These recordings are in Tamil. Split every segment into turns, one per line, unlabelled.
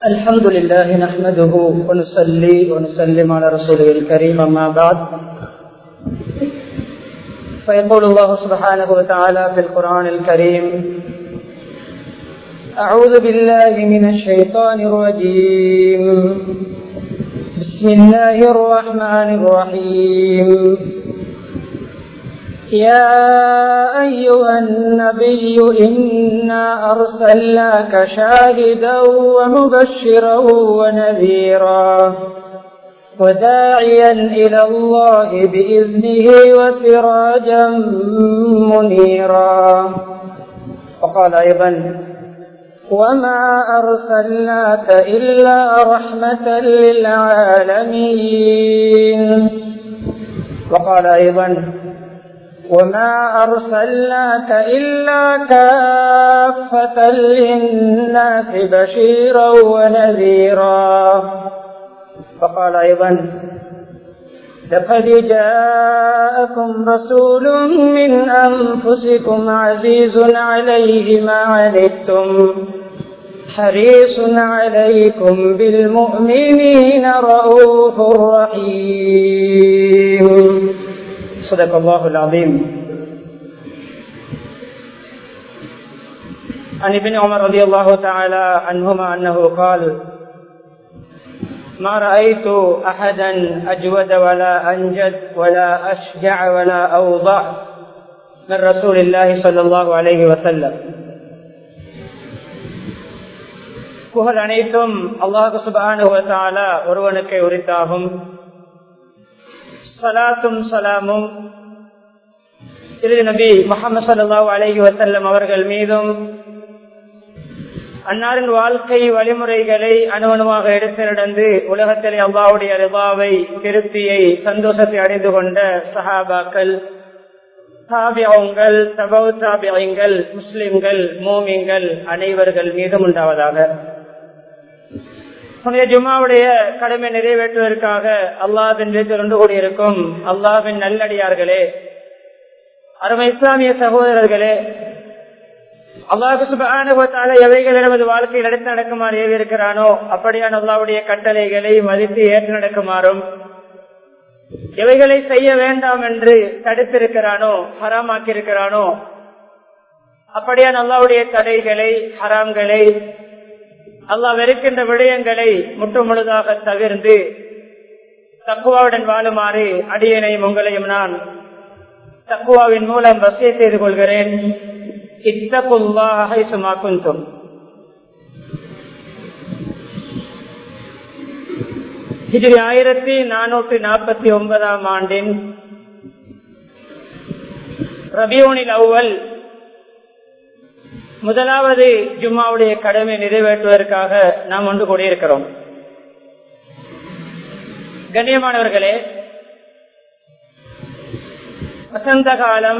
الحمد لله نحمده ونصلي ونسلم على رسوله الكريم أما بعد فيقول الله سبحانه وتعالى في القرآن الكريم أعوذ بالله من الشيطان الرجيم بسم الله الرحمن الرحيم يا أيها النبي إنا أرسلناك شاهدا ومبشرا ونذيرا وداعيا إلى الله بإذنه وسراجا منيرا وقال أيضا وما أرسلناك إلا رحمة للعالمين وقال أيضا وما أرسلناك إلا كافة للناس بشيرا ونذيرا فقال أيضا لقد جاءكم رسول من أنفسكم عزيز عليه ما عنتم حريص عليكم بالمؤمنين رؤوف رحيم صدق الله العظيم عن ابن عمر رضي الله تعالى عنهما أنه قال ما رأيت أحدا أجود ولا أنجد ولا أشجع ولا أوضع من رسول الله صلى الله عليه وسلم புகழ் அனைத்தும் அல்லாஹு சுபானுவத்தாலா ஒருவனுக்கு உரித்தாகும் சலாத்தும் சலாமும் திரு நபி முகமது சல்லாஹூ அலஹி வசல்லம் அவர்கள் மீதும் அன்னாரின் வாழ்க்கை வழிமுறைகளை அணுவணுவாக எடுத்து நடந்து உலகத்திலே அல்லாவுடைய ரிபாவை திருப்தியை சந்தோஷத்தை அடைந்து கொண்ட சஹாபாக்கள் தாபியங்கள் தபவு தாபியங்கள் முஸ்லிம்கள் மோமியங்கள் அனைவர்கள் மீதும் உண்டாவதாக ஜுமாவுடைய கடமை நிறைவேற்றுவதற்காக அல்லாவின் வீட்டில் கொண்டு கூடியிருக்கும் அல்லாவின் நல்லடியார்களே அருமை இஸ்லாமிய சகோதரர்களே அல்லாஹு சுபான எவைகள் நமது வாழ்க்கையில் எடுத்து நடக்குமாறு ஏவி இருக்கிறானோ அப்படியான அல்லாவுடைய கட்டளைகளை மதித்து ஏற்று நடக்குமாறும் எவைகளை செய்ய வேண்டாம் என்று தடுத்திருக்கிறானோ ஹராமாக்கி இருக்கிறானோ அப்படியான அல்லாவுடைய தடைகளை ஹராம்களை அல்லாஹ் வெறுக்கின்ற விடயங்களை முற்று முழுதாக தவிர்ந்து தக்குவாவுடன் வாழுமாறு அடியனையும் உங்களையும் நான் தக்குவாவின் மூலம் வசதி செய்து கொள்கிறேன் இத்தகுல்லாஹை சுமாக்குந்தும் ஹிஜ்ரி ஆயிரத்தி நானூற்றி நாற்பத்தி ஒன்பதாம் ஆண்டின் ரபியோனில் அவ்வல் முதலாவது ஜும்மாவுடைய கடமை நிறைவேற்றுவதற்காக நாம் ஒன்று கூடியிருக்கிறோம் கண்ணியமானவர்களே வசந்த காலம்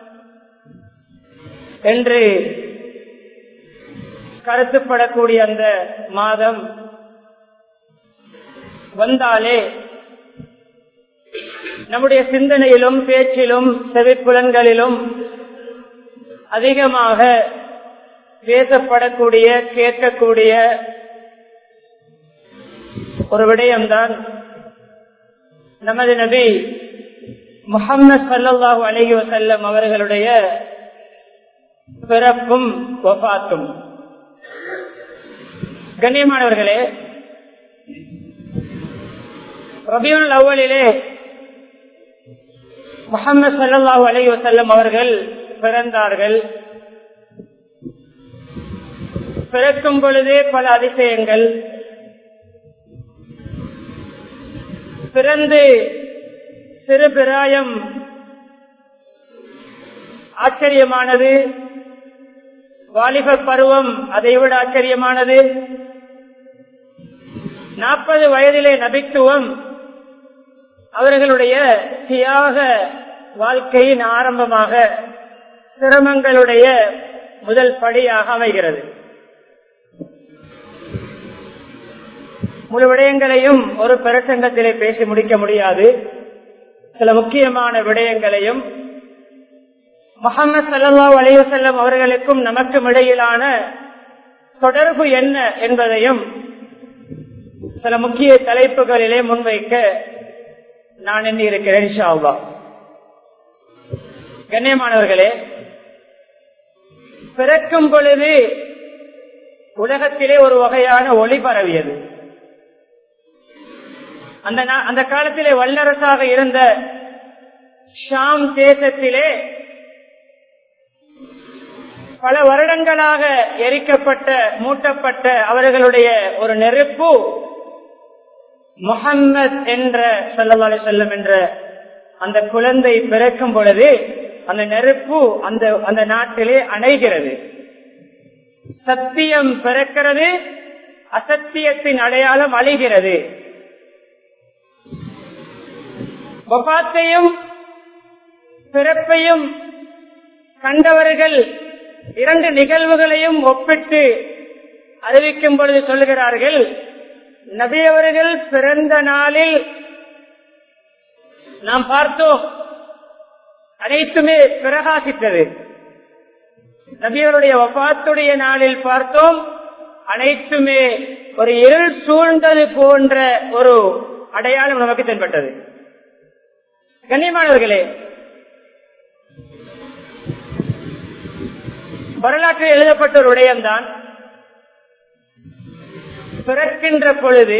என்று கருத்துப்படக்கூடிய அந்த மாதம் வந்தாலே நம்முடைய சிந்தனையிலும் பேச்சிலும் செவிப்புலன்களிலும் அதிகமாக பேசப்படக்கூடிய கேட்கக்கூடிய ஒரு விடயம்தான் நமது நபி முகம்மது சல்லாஹூ அலஹி வசல்லம் அவர்களுடைய பிறப்பும் ஒபாத்தும் கண்ணியமானவர்களே ரபியுல் அவ்வளிலே முகமது சல்லாஹூ அலி வசல்லம் அவர்கள் பிறந்தார்கள் பிறக்கும் பொழுதே பல அதிசயங்கள் பிறந்து சிறு பிராயம் ஆச்சரியமானது வாலிப பருவம் அதைவிட ஆச்சரியமானது நாற்பது வயதிலே நபித்துவம் அவர்களுடைய தியாக வாழ்க்கையின் ஆரம்பமாக சிரமங்களுடைய முதல் படியாக அமைகிறது முழு விடயங்களையும் ஒரு பிரசங்கத்திலே பேசி முடிக்க முடியாது சில முக்கியமான விடயங்களையும் முகமது சல்லா அலைவசல்லம் அவர்களுக்கும் நமக்கும் இடையிலான தொடர்பு என்ன என்பதையும் சில முக்கிய தலைப்புகளிலே முன்வைக்க நான் எண்ணி இருக்கிறேன் ஷாவா கண்ணியமானவர்களே பிறக்கும் பொழுது உலகத்திலே ஒரு வகையான ஒளி பரவியது அந்த அந்த காலத்திலே வல்லரசாக இருந்த ஷாம் தேசத்திலே பல வருடங்களாக எரிக்கப்பட்ட மூட்டப்பட்ட அவர்களுடைய ஒரு நெருப்பு முகம்மது என்ற சல்லி செல்லம் என்ற அந்த குழந்தை பிறக்கும் பொழுது அந்த நெருப்பு அந்த அந்த நாட்டிலே அணைகிறது சத்தியம் பிறக்கிறது அசத்தியத்தின் அடையாளம் அழிகிறது வபாத்தையும் பிறப்பையும் கண்டவர்கள் இரண்டு நிகழ்வுகளையும் ஒப்பிட்டு அறிவிக்கும் பொழுது சொல்லுகிறார்கள் நபியவர்கள் பிறந்த நாளில் நாம் பார்த்தோம் அனைத்துமே பிரகாசித்தது நபியவருடைய வபாத்துடைய நாளில் பார்த்தோம் அனைத்துமே ஒரு இருள் சூழ்ந்தது போன்ற ஒரு அடையாளம் நமக்கு தென்பட்டது கண்ணியமானவர்களே வரலாற்றில் எழுதப்பட்ட ஒரு விடயம்தான் பிறக்கின்ற பொழுது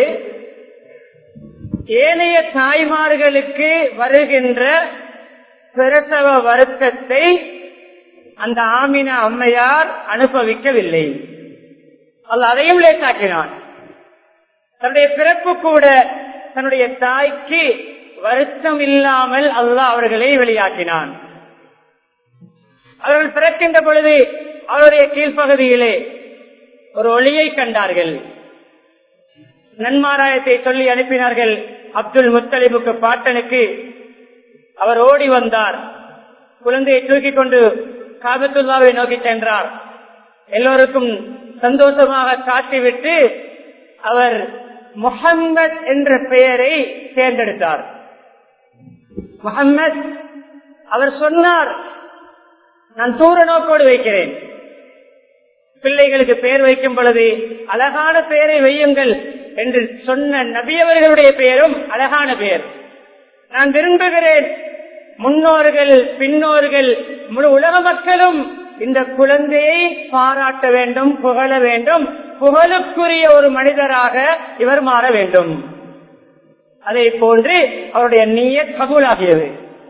ஏனைய தாய்மார்களுக்கு வருகின்ற பிரசவ வருத்தத்தை அந்த ஆமின அம்மையார் அனுபவிக்கவில்லை அல்ல அதையும் லேசாக்கினான் தன்னுடைய பிறப்பு கூட தன்னுடைய தாய்க்கு வருத்தம் இல்லாமல் அல்லாஹ் அவர்களை வெளியாக்கினான் அவர்கள் பிறக்கின்ற பொழுது அவருடைய கீழ்ப்பகுதியிலே ஒரு ஒளியை கண்டார்கள் நன்மாராயத்தை சொல்லி அனுப்பினார்கள் அப்துல் முத்தலிபுக்கு பாட்டனுக்கு அவர் ஓடி வந்தார் குழந்தையை தூக்கி கொண்டு காபத்துல்லாவை நோக்கி சென்றார் எல்லோருக்கும் சந்தோஷமாக காட்டிவிட்டு அவர் முகம்மது என்ற பெயரை தேர்ந்தெடுத்தார் முகம்மது அவர் சொன்னார் நான் தூர நோக்கோடு வைக்கிறேன் பிள்ளைகளுக்கு பெயர் வைக்கும் பொழுது அழகான பெயரை வையுங்கள் என்று சொன்ன நபியவர்களுடைய பெயரும் அழகான பெயர் நான் விரும்புகிறேன் முன்னோர்கள் பின்னோர்கள் முழு உலக மக்களும் இந்த குழந்தையை பாராட்ட வேண்டும் புகழ வேண்டும் புகழுக்குரிய ஒரு மனிதராக இவர் மாற வேண்டும் அதை போன்று அவருடைய நீய கபூலாகியது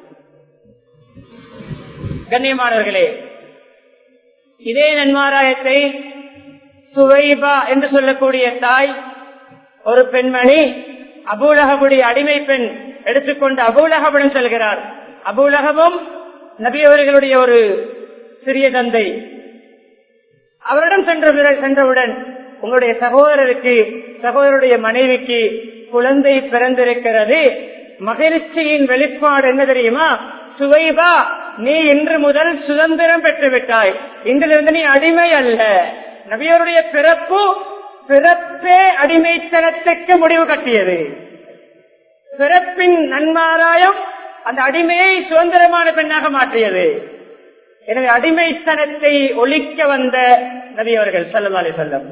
கண்ணியமானவர்களே இதே நன்மாராயத்தை சுவைபா என்று சொல்லக்கூடிய தாய் ஒரு பெண்மணி அபூலகபுடைய அடிமை பெண் எடுத்துக்கொண்டு அபூலகபுடன் செல்கிறார் அபூலகமும் நபி அவர்களுடைய ஒரு சிறிய தந்தை அவரிடம் சென்ற சென்றவுடன் உங்களுடைய சகோதரருக்கு சகோதரருடைய மனைவிக்கு குழந்தை பிறந்திருக்கிறது மகிழ்ச்சியின் வெளிப்பாடு என்ன தெரியுமா சுவைபா நீ இன்று முதல் சுதந்திரம் பெற்று விட்டாய் இன்றிலிருந்து நீ அடிமை அல்ல நபியருடைய பிறப்பு பிறப்பே அடிமைத்தனத்துக்கு முடிவு கட்டியது பிறப்பின் நன்மாராயம் அந்த அடிமையை சுதந்திரமான பெண்ணாக மாற்றியது எனவே அடிமைத்தனத்தை ஒழிக்க வந்த நபி அவர்கள் சல்லி சொல்லம்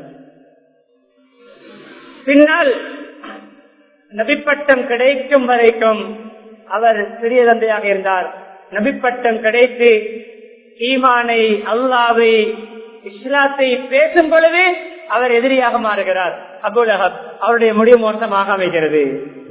பின்னால் நபிப்பட்டம் கிடைக்கும் வரைக்கும் அவர் சிறிய தந்தையாக இருந்தார் நபிப்பட்டம் கிடைத்து ஈமானை அல்லாவை இஸ்லாத்தை பேசும் பொழுது அவர் எதிரியாக மாறுகிறார் அபுல் அஹப் அவருடைய முடிவு மோசமாக அமைகிறது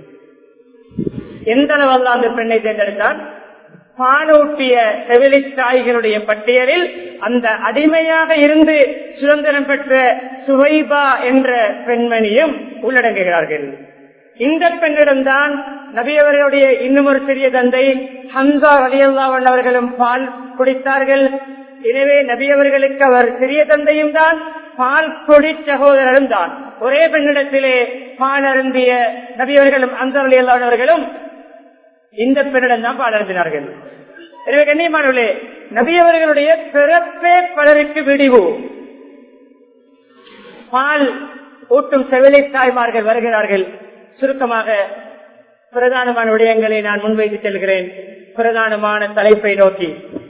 எந்த அளவு அந்த பெண்ணை தேர்ந்தெடுத்தார் பாலூட்டிய செவிலி தாய்களுடைய பட்டியலில் அந்த அடிமையாக இருந்து சுதந்திரம் பெற்ற சுவைபா என்ற பெண்மணியும் உள்ளடங்குகிறார்கள் இந்த பெண்ணிடம்தான் நபியவர்களுடைய இன்னும் ஒரு சிறிய தந்தை ஹம்சா அலியல்லாவன் அவர்களும் பால் குடித்தார்கள் எனவே நபியவர்களுக்கு அவர் சிறிய தந்தையும் தான் பால் கொடி சகோதரரும் தான் ஒரே பெண்ணிடத்திலே பால் அருந்திய நபியவர்களும் அன்சார் அலி அல்லாவர்களும் இந்த பெண்ணிடம் தான் பால் அருந்தினார்கள் எனவே கண்ணியமானவர்களே நபியவர்களுடைய பிறப்பே பலருக்கு விடிவு பால் ஊட்டும் செவிலை தாய்மார்கள் வருகிறார்கள் சுருக்கமாக பிரதானமான விடயங்களை நான் முன்வைத்து செல்கிறேன் பிரதானமான தலைப்பை நோக்கி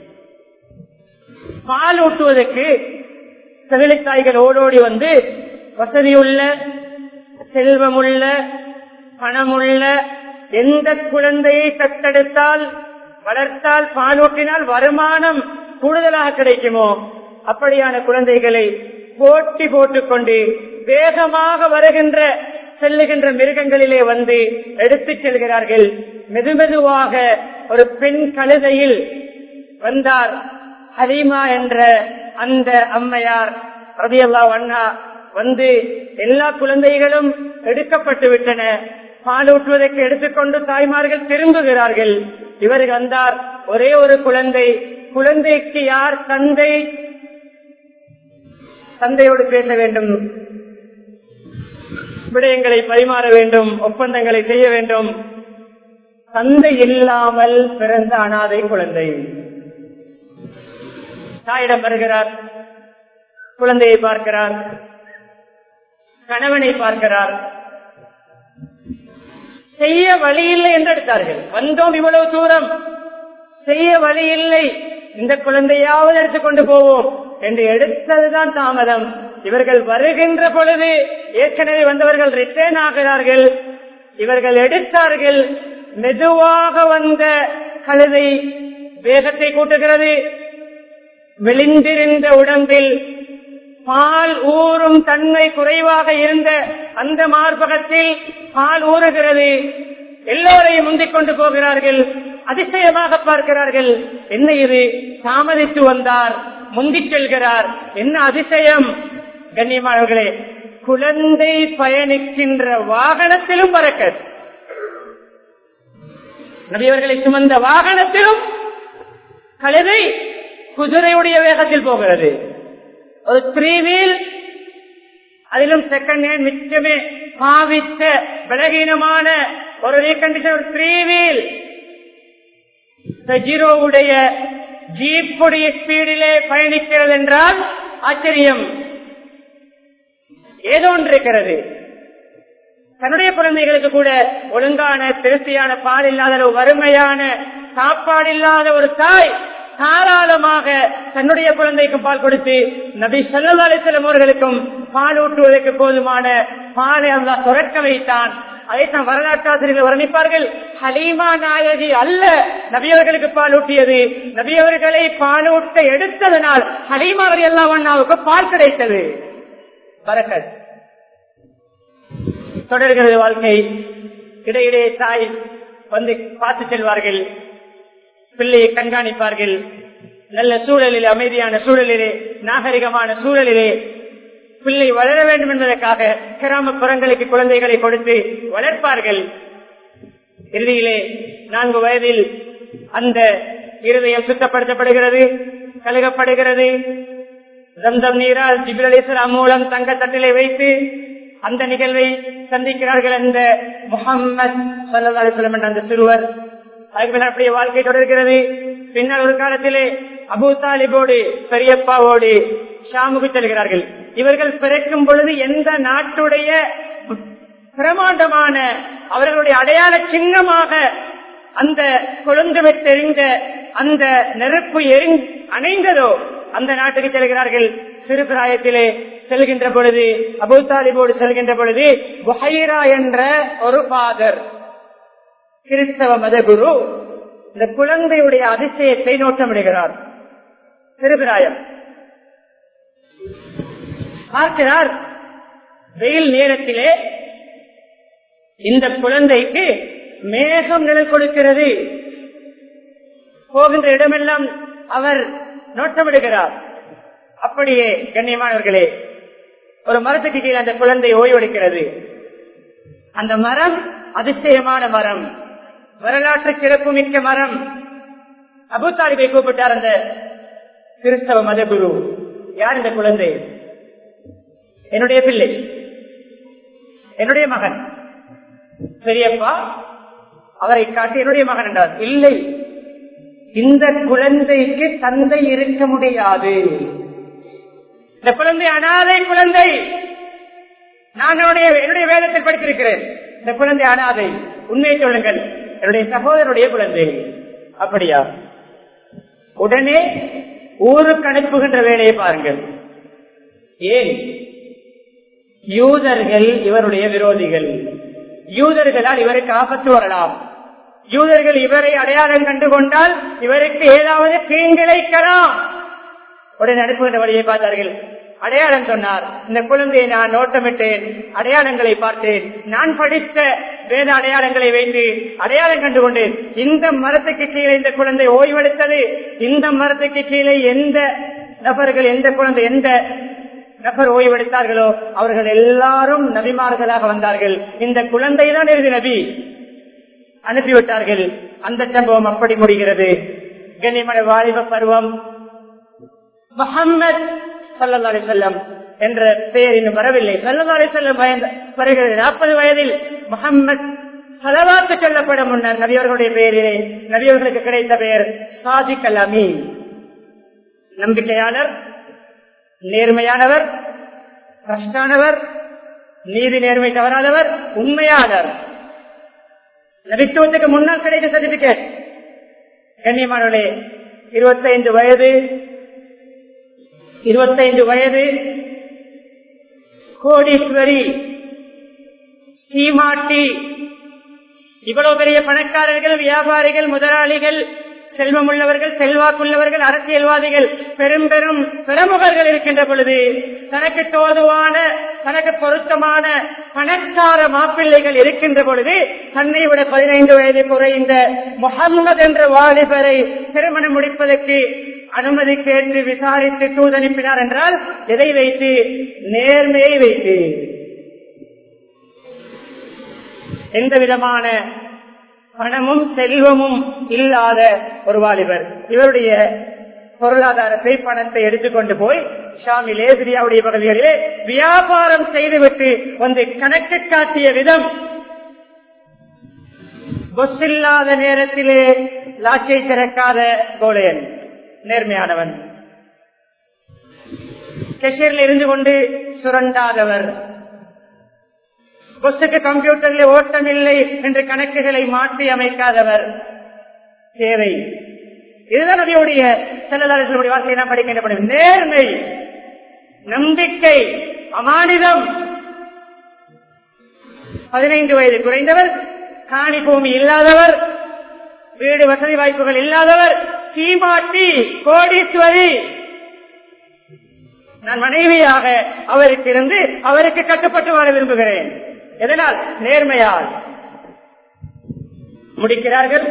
பால் ஊட்டுவதற்கு செவிலித்தாய்கள் ஓடோடி வந்து வசதியுள்ள செல்வமுள்ள பணமுள்ள எந்த குழந்தையை தத்தெடுத்தால் வளர்த்தால் பாலூட்டினால் வருமானம் கூடுதலாக கிடைக்குமோ அப்படியான குழந்தைகளை போட்டி போட்டுக்கொண்டு வேகமாக வருகின்ற செல்லுகின்ற மிருகங்களிலே வந்து எடுத்துச் செல்கிறார்கள் மெதுமெதுவாக ஒரு பெண் கழுதையில் வந்தார் ஹலீமா என்ற அந்த அம்மையார் ரதியல்லா அண்ணா வந்து எல்லா குழந்தைகளும் எடுக்கப்பட்டு விட்டன பாலூட்டுவதற்கு எடுத்துக்கொண்டு தாய்மார்கள் திரும்புகிறார்கள் இவருக்கு வந்தார் ஒரே ஒரு குழந்தை குழந்தைக்கு யார் தந்தை தந்தையோடு பேச வேண்டும் விடயங்களை பரிமாற வேண்டும் ஒப்பந்தங்களை செய்ய வேண்டும் தந்தை இல்லாமல் பிறந்த அனாதை குழந்தை தாயிடம் வருகிறார் குழந்தையை பார்க்கிறார் கணவனை பார்க்கிறார் செய்ய வழி இல்லை என்று எடுத்தார்கள் வந்தோம் இவ்வளவு தூரம் செய்ய வழி இல்லை இந்த குழந்தையாவது எடுத்துக்கொண்டு போவோம் என்று எடுத்ததுதான் தாமதம் இவர்கள் வருகின்ற பொழுது ஏற்கனவே வந்தவர்கள் ரிட்டர்ன் ஆகிறார்கள் இவர்கள் எடுத்தார்கள் மெதுவாக வந்த கழுதை வேகத்தை கூட்டுகிறது மெலிந்திருந்த உடம்பில் பால் ஊறும் தன்மை குறைவாக இருந்த அந்த மார்பகத்தில் பால் ஊறுகிறது எல்லோரையும் முந்திக் கொண்டு போகிறார்கள் அதிசயமாக பார்க்கிறார்கள் என்ன இது தாமதித்து வந்தார் முந்திச் செல்கிறார் என்ன அதிசயம் கண்ணியமானவர்களே குழந்தை பயணிக்கின்ற வாகனத்திலும் பறக்க நபியவர்களை சுமந்த வாகனத்திலும் கழுதை குதிரையுடைய வேகத்தில் போகிறது ஒரு த்ரீ வீல் அதிலும் செகண்ட் ஹேண்ட் மிச்சமே பாவித்த பலகீனமான ஒரு ரீகண்டிஷன் ஒரு த்ரீ வீல் ஜீரோவுடைய ஜீப்புடைய ஸ்பீடிலே பயணிக்கிறது என்றால் ஆச்சரியம் ஏதோ ஒன்று இருக்கிறது தன்னுடைய குழந்தைகளுக்கு கூட ஒழுங்கான திருப்தியான பால் இல்லாத ஒரு வறுமையான சாப்பாடு இல்லாத ஒரு தாய் தாராளமாக தன்னுடைய குழந்தைக்கு பால் கொடுத்து நபி சொல்லா அலிசலம் அவர்களுக்கும் பால் ஊட்டுவதற்கு போதுமான பாலை அல்லா சுரக்க வைத்தான் அதைத்தான் வரலாற்றாசிரியர்கள் வர்ணிப்பார்கள் ஹலீமா நாயகி அல்ல நபியவர்களுக்கு பால் ஊட்டியது நபியவர்களை பாலூட்ட எடுத்ததனால் ஹலீமா அவர் எல்லாம் அண்ணாவுக்கு பால் கிடைத்தது பரக்கத் தொடர்கிறது வாழ்க்கை இடையிடையே தாய் வந்து பார்த்து செல்வார்கள் பிள்ளையை கண்காணிப்பார்கள் நல்ல சூழலில் அமைதியான சூழலிலே நாகரிகமான சூழலிலே பிள்ளை வளர வேண்டும் என்பதற்காக கிராமப்புறங்களுக்கு குழந்தைகளை கொடுத்து வளர்ப்பார்கள் இறுதியிலே நான்கு வயதில் அந்த இருதயம் சுத்தப்படுத்தப்படுகிறது கழுகப்படுகிறது தந்தம் நீரால் ஜிபிரலீஸ்வரம் மூலம் தங்க தட்டிலே வைத்து அந்த நிகழ்வை சந்திக்கிறார்கள் அந்த முகம்மது சல்லா அலிஸ்லம் என்ற அந்த சிறுவர் அதுக்கு பின்னர் அப்படியே வாழ்க்கை தொடர்கிறது பின்னர் ஒரு காலத்திலே அபு தாலிபோடு பெரியப்பாவோடு ஷாமுக்கு செல்கிறார்கள் இவர்கள் பிறக்கும் பொழுது எந்த நாட்டுடைய பிரமாண்டமான அவர்களுடைய அடையாள சின்னமாக அந்த கொழுந்து விட்டெறிந்த அந்த நெருப்பு எரி அணைந்ததோ அந்த நாட்டுக்கு செல்கிறார்கள் சிறுபிராயத்திலே செல்கின்ற பொழுது அபு தாலிபோடு செல்கின்ற பொழுது புஹைரா என்ற ஒரு பாதர் கிறிஸ்தவ மதகுரு இந்த குழந்தையுடைய அதிசயத்தை நோட்டமிடுகிறார் திருபிராயம் பார்க்கிறார் வெயில் நேரத்திலே இந்த குழந்தைக்கு மேகம் நிழல் கொடுக்கிறது போகின்ற இடமெல்லாம் அவர் நோட்டமிடுகிறார் அப்படியே கண்ணியமானவர்களே ஒரு மரத்துக்கு கீழே அந்த குழந்தை ஓய்வெடுக்கிறது அந்த மரம் அதிசயமான மரம் வரலாற்று சிறப்புமிக்க மரம் அபுதாலிபை கூப்பிட்டார் அந்த கிறிஸ்தவ மதகுரு யார் இந்த குழந்தை என்னுடைய பிள்ளை என்னுடைய மகன் பெரியப்பா அவரை காட்டி என்னுடைய மகன் என்றார் இல்லை இந்த குழந்தைக்கு தந்தை இருக்க முடியாது இந்த குழந்தை அனாதை குழந்தை நான் என்னுடைய என்னுடைய வேதத்தை படித்திருக்கிறேன் இந்த குழந்தை அனாதை உண்மையை சொல்லுங்கள் என்னுடைய சகோதரருடைய குழந்தை அப்படியா உடனே ஊருக்கு அனுப்புகின்ற வேலையை பாருங்கள் ஏன் யூதர்கள் இவருடைய விரோதிகள் யூதர்களால் இவருக்கு ஆபத்து வரலாம் யூதர்கள் இவரை அடையாளம் கண்டு கொண்டால் இவருக்கு ஏதாவது தீங்கிழைக்கலாம் உடனே அனுப்புகின்ற வழியை பார்த்தார்கள் அடையாளம் சொன்னார் இந்த குழந்தையை நான் நோட்டமிட்டேன் அடையாளங்களை பார்த்தேன் நான் படித்த வேத அடையாளங்களை வைத்து அடையாளம் கண்டு கொண்டேன் இந்த மரத்துக்கு கீழே இந்த குழந்தை ஓய்வெடுத்தது இந்த மரத்துக்கு கீழே எந்த நபர்கள் எந்த குழந்தை எந்த நபர் ஓய்வெடுத்தார்களோ அவர்கள் எல்லாரும் நபிமார்களாக வந்தார்கள் இந்த குழந்தை தான் இறுதி நபி அனுப்பிவிட்டார்கள் அந்த சம்பவம் அப்படி முடிகிறது கண்ணிமன வாலிப பருவம் முகம்மது சல்லா செல்லம் என்ற பெயர் இன்னும் வரவில்லை சல்லா செல்லம் வருகிறது நாற்பது வயதில் முகம்மது சலவாத்து சொல்லப்பட முன்னர் நபியவர்களுடைய பெயரிலே நபியவர்களுக்கு கிடைத்த பெயர் சாதிக் அல் அமீன் நம்பிக்கையாளர் நேர்மையானவர் கஷ்டானவர் நீதி நேர்மை தவறாதவர் உண்மையாளர் நபித்துவத்துக்கு முன்னால் கிடைத்த சர்டிபிகேட் கண்ணியமானவர்களே இருபத்தைந்து வயது இருபத்தைந்து வயது கோடீஸ்வரி சீமாட்டி இவ்வளவு பெரிய பணக்காரர்கள் வியாபாரிகள் முதலாளிகள் செல்வம் உள்ளவர்கள் செல்வாக்குள்ளவர்கள் அரசியல்வாதிகள் பெரும் பெரும் பிரமுகர்கள் இருக்கின்ற பொழுது தனக்கு தோதுவான தனக்கு பொருத்தமான பணக்கார மாப்பிள்ளைகள் இருக்கின்ற பொழுது தன்னை விட பதினைந்து வயது குறைந்த முகம்மது என்ற வாலிபரை திருமணம் முடிப்பதற்கு அனுமதி கேட்டு விசாரித்து தூதனுப்பினார் என்றால் எதை வைத்து நேர்மையை வைத்து எந்த விதமான பணமும் செல்வமும் இல்லாத ஒரு வாலிபர் இவருடைய பொருளாதாரத்தை பணத்தை எடுத்துக்கொண்டு போய் ஷாமிலே சிரியாவுடைய பகுதிகளிலே வியாபாரம் செய்துவிட்டு வந்து கணக்கு காட்டிய விதம் பஸ் இல்லாத நேரத்திலே லாட்சை திறக்காத கோலையன் நேர்மையானவன் கெஷரில் இருந்து கொண்டு சுரண்டாதவர் பஸ்ஸுக்கு கம்ப்யூட்டரில் ஓட்டம் இல்லை என்று கணக்குகளை மாற்றி அமைக்காதவர் தேவை இதுதான் நபியுடைய செல்லலாளர்களுடைய வாழ்க்கையை நாம் படிக்கின்ற நேர்மை நம்பிக்கை அமானிதம் பதினைந்து வயது குறைந்தவர் காணி பூமி இல்லாதவர் வீடு வசதி வாய்ப்புகள் இல்லாதவர் சீமாட்டி கோடீஸ்வரி நான் மனைவியாக அவருக்கு இருந்து அவருக்கு கட்டுப்பட்டு வாழ விரும்புகிறேன் எதனால் நேர்மையால் முடிக்கிறார்கள்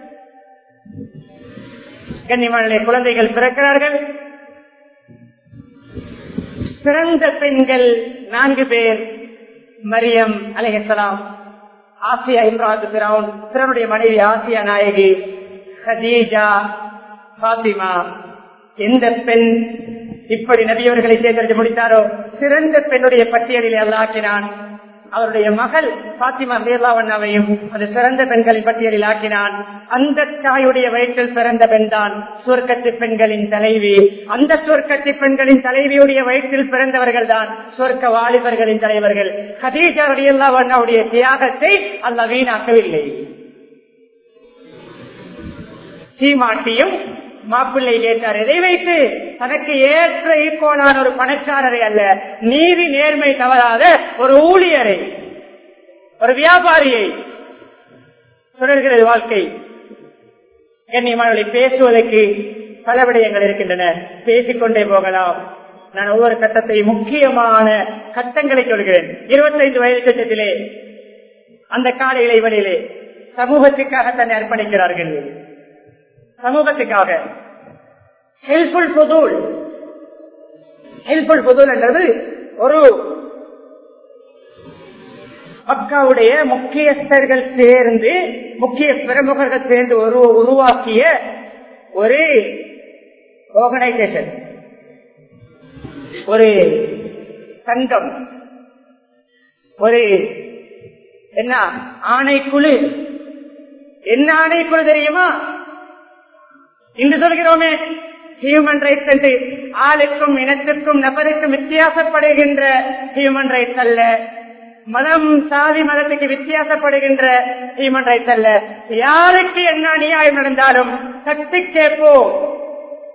கன்னிமணி குழந்தைகள் பிறக்கிறார்கள் பிறந்த பெண்கள் நான்கு பேர் மரியம் அலைஹலாம் ஆசியா இம்ராத் பிறவுன் பிறனுடைய மனைவி ஆசியா நாயகி ஹதீஜா பாத்திமா எந்த பெண் இப்படி நபியவர்களை தேர்ந்தெடுத்து முடித்தாரோ சிறந்த பெண்ணுடைய பட்டியலில் அல்லாக்கினான் அவருடைய மகள் பாத்திமா மேலாவண்ணாவையும் அது சிறந்த பெண்களின் பட்டியலில் ஆக்கினான் அந்த தாயுடைய வயிற்றில் பிறந்த பெண் தான் சுவர்க்கத்து பெண்களின் தலைவி அந்த சுவர்க்கத்து பெண்களின் தலைவியுடைய வயிற்றில் பிறந்தவர்கள் தான் சுவர்க்க வாலிபர்களின் தலைவர்கள் ஹதீஜாவுடைய அண்ணாவுடைய தியாகத்தை அல்ல வீணாக்கவில்லை சீமாட்டியும் மாப்பிள்ளை கேட்டார் எதை வைத்து தனக்கு ஏற்ற ஈக்கோனான ஒரு பணக்காரரை அல்ல நீதி நேர்மை தவறாத ஒரு ஊழியரை ஒரு வியாபாரியை தொடர்கிறது வாழ்க்கை கண்ணியமானவர்களை பேசுவதற்கு பல விடயங்கள் இருக்கின்றன பேசிக்கொண்டே போகலாம் நான் ஒவ்வொரு கட்டத்தை முக்கியமான கட்டங்களை சொல்கிறேன் இருபத்தைந்து வயது கட்டத்திலே அந்த கால இளைவனிலே சமூகத்துக்காக தன்னை அர்ப்பணிக்கிறார்கள் சமூகத்துக்காக ஹெல்ப்ஃபுல் பொதுள் ஹெல்ப்ஃபுல் பொதுள் என்றது ஒரு மக்காவுடைய முக்கியஸ்தர்கள் சேர்ந்து முக்கிய பிரமுகர்கள் சேர்ந்து ஒரு உருவாக்கிய ஒரு ஆர்கனைசேஷன் ஒரு சங்கம் ஒரு என்ன ஆணைக்குழு என்ன ஆணைக்குழு தெரியுமா இன்று சொல்கிறோமே ஹியூமன் ரைட்ஸ் என்று ஆளுக்கும் இனத்திற்கும் நபருக்கும் வித்தியாசப்படுகின்ற ஹியூமன் ரைட்ஸ் அல்ல மதம் சாதி மதத்துக்கு வித்தியாசப்படுகின்ற ஹியூமன் ரைட்ஸ் அல்ல யாருக்கு என்ன நியாயம் நடந்தாலும் சக்தி கேட்போம்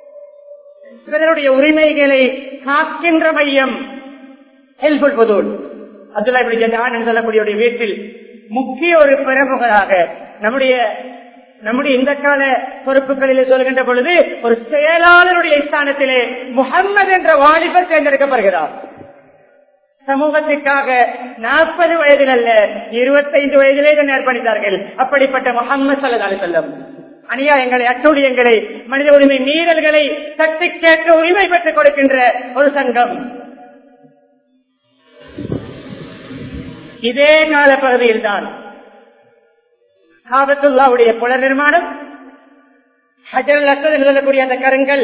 பிறருடைய உரிமைகளை காக்கின்ற மையம் ஹெல்ப்ஃபுல் பொதுள் அப்துல்லா இப்படி ஜதான் சொல்லக்கூடிய ஒரு வீட்டில் முக்கிய ஒரு பிரமுகராக நம்முடைய நம்முடைய இந்த கால பொறுப்புகளில் சொல்கின்ற பொழுது ஒரு செயலாளருடைய ஸ்தானத்திலே முகம்மது என்ற வாலிபர் தேர்ந்தெடுக்கப்படுகிறார் சமூகத்திற்காக நாற்பது வயதில் அல்ல இருபத்தைந்து வயதிலே இதனை அர்ப்பணித்தார்கள் அப்படிப்பட்ட முகம்மது சல்லா செல்லம் அநியாயங்களை அட்டுழியங்களை மனித உரிமை மீறல்களை தட்டி கேட்க உரிமை பெற்றுக் கொடுக்கின்ற ஒரு சங்கம் இதே கால பகுதியில் தான் காபத்துல்லாவுடைய புலர் நிர்மாணம் ஹஜர் அசது நிலக்கூடிய அந்த கருங்கள்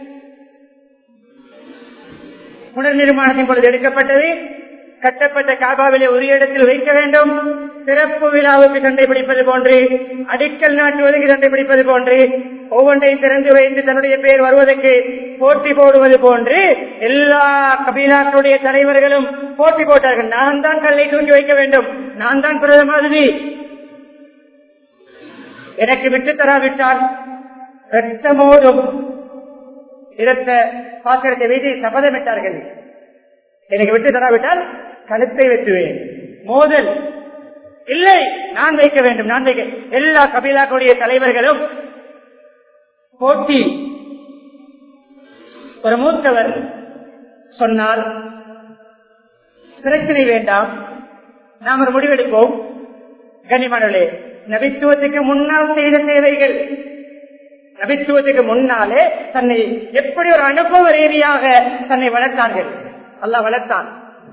புனர் நிர்மாணத்தின் பொழுது எடுக்கப்பட்டது கட்டப்பட்ட காபாவிலே உரிய இடத்தில் வைக்க வேண்டும் சிறப்பு விழாவுக்கு சண்டை பிடிப்பது போன்று அடிக்கல் நாட்டுவதற்கு சண்டை பிடிப்பது போன்று ஒவ்வொன்றையும் திறந்து வைத்து தன்னுடைய பெயர் வருவதற்கு போட்டி போடுவது போன்று எல்லா கபீலாக்களுடைய தலைவர்களும் போட்டி போட்டார்கள் நான் தான் கல்லை தூக்கி வைக்க வேண்டும் நான் தான் பிரதமாதிரி எனக்கு விட்டு தராவிட்டால் ரத்தமோதும் இரத்த பாத்திரத்தை வைத்து சபதமிட்டார்கள் எனக்கு விட்டு தராவிட்டால் கழுத்தை வெட்டுவேன் மோதல் இல்லை நான் வைக்க வேண்டும் நான் வைக்க எல்லா கபீலாக்களுடைய தலைவர்களும் போட்டி ஒரு மூத்தவர் சொன்னால் பிரச்சனை வேண்டாம் நாம் ஒரு முடிவெடுப்போம் கனிமணலே நபித்துவத்துக்கு முன்னால் செய்த சேவைகள் நபித்துவத்துக்கு முன்னாலே தன்னை எப்படி ஒரு அனுபவ ரீதியாக தன்னை வளர்த்தார்கள் அல்லாஹ் வளர்த்தான்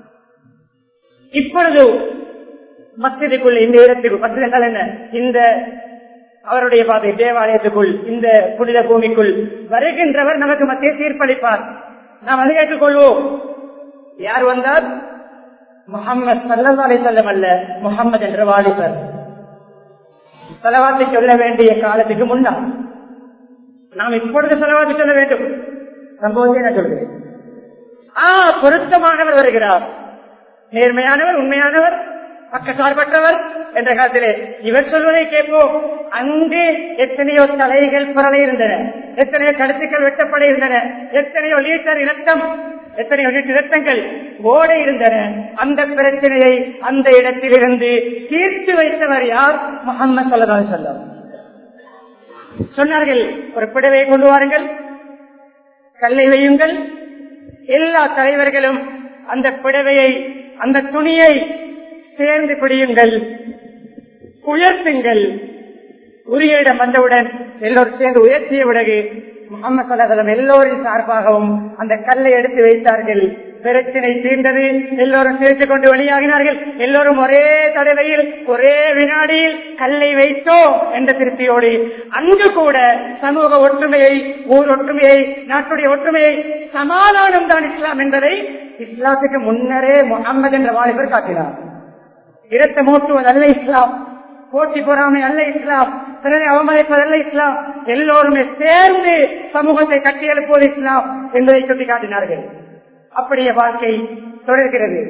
இப்பொழுது மஸ்ஜிதுக்குள் இந்த இடத்துக்கு மஸ்ஜித் என்றால் என்ன இந்த அவருடைய பாதை தேவாலயத்துக்குள் இந்த புனித பூமிக்குள் வருகின்றவர் நமக்கு மத்திய தீர்ப்பளிப்பார் நாம் அதை ஏற்றுக்கொள்வோம் யார் வந்தால் முகம்மது சல்லா அலி சொல்லம் அல்ல முகம்மது என்ற வாலிபர் செலவாத்தை சொல்ல வேண்டிய காலத்துக்கு முன்னால் நாம் இப்பொழுது செலவாத்தை சொல்ல வேண்டும் சம்பவத்தை நான் சொல்கிறேன் ஆ பொருத்தமானவர் வருகிறார் நேர்மையானவர் உண்மையானவர் பக்கசார்பற்றவர் என்ற காலத்திலே இவர் சொல்வதை கேட்போம் அங்கு எத்தனையோ தலைகள் புரளை இருந்தன எத்தனையோ கருத்துக்கள் வெட்டப்பட இருந்தன எத்தனையோ லீட்டர் இரத்தம் எத்தனையோ லிட்டர் இரத்தங்கள் ஓட இருந்தன அந்த பிரச்சனையை அந்த இடத்திலிருந்து தீர்த்து வைத்தவர் யார் முகமது சொல்லா சொல்லம் சொன்னார்கள் ஒரு புடவை கொண்டு வாருங்கள் கல்லை வையுங்கள் எல்லா தலைவர்களும் அந்த புடவையை அந்த துணியை சேர்ந்து பிடியுங்கள் உயர்த்துங்கள் உரிய இடம் வந்தவுடன் எல்லோரும் சேர்ந்து உயர்த்திய பிறகு முகமது சல்லாஹலம் எல்லோரின் சார்பாகவும் அந்த கல்லை எடுத்து வைத்தார்கள் பிரச்சனை தீர்ந்தது எல்லோரும் சிரித்துக் கொண்டு வெளியாகினார்கள் எல்லோரும் ஒரே தடவையில் ஒரே வினாடியில் கல்லை வைத்தோம் என்ற திருப்தியோடு அங்கு கூட சமூக ஒற்றுமையை ஊர் ஒற்றுமையை நாட்டுடைய ஒற்றுமையை சமாதானம் தான் இஸ்லாம் என்பதை இஸ்லாத்துக்கு முன்னரே முகம்மது என்ற வாலிபர் காட்டினார் இரத்த மூட்டுவது அல்ல இஸ்லாம் போட்டி பொறாமை அல்ல இஸ்லாம் பிறரை அவமதிப்பதல்ல இஸ்லாம் எல்லோருமே சேர்ந்து சமூகத்தை கட்டியெழுப்பது இஸ்லாம் என்பதை சுட்டிக்காட்டினார்கள் அப்படியே வாழ்க்கை தொடர்கிறது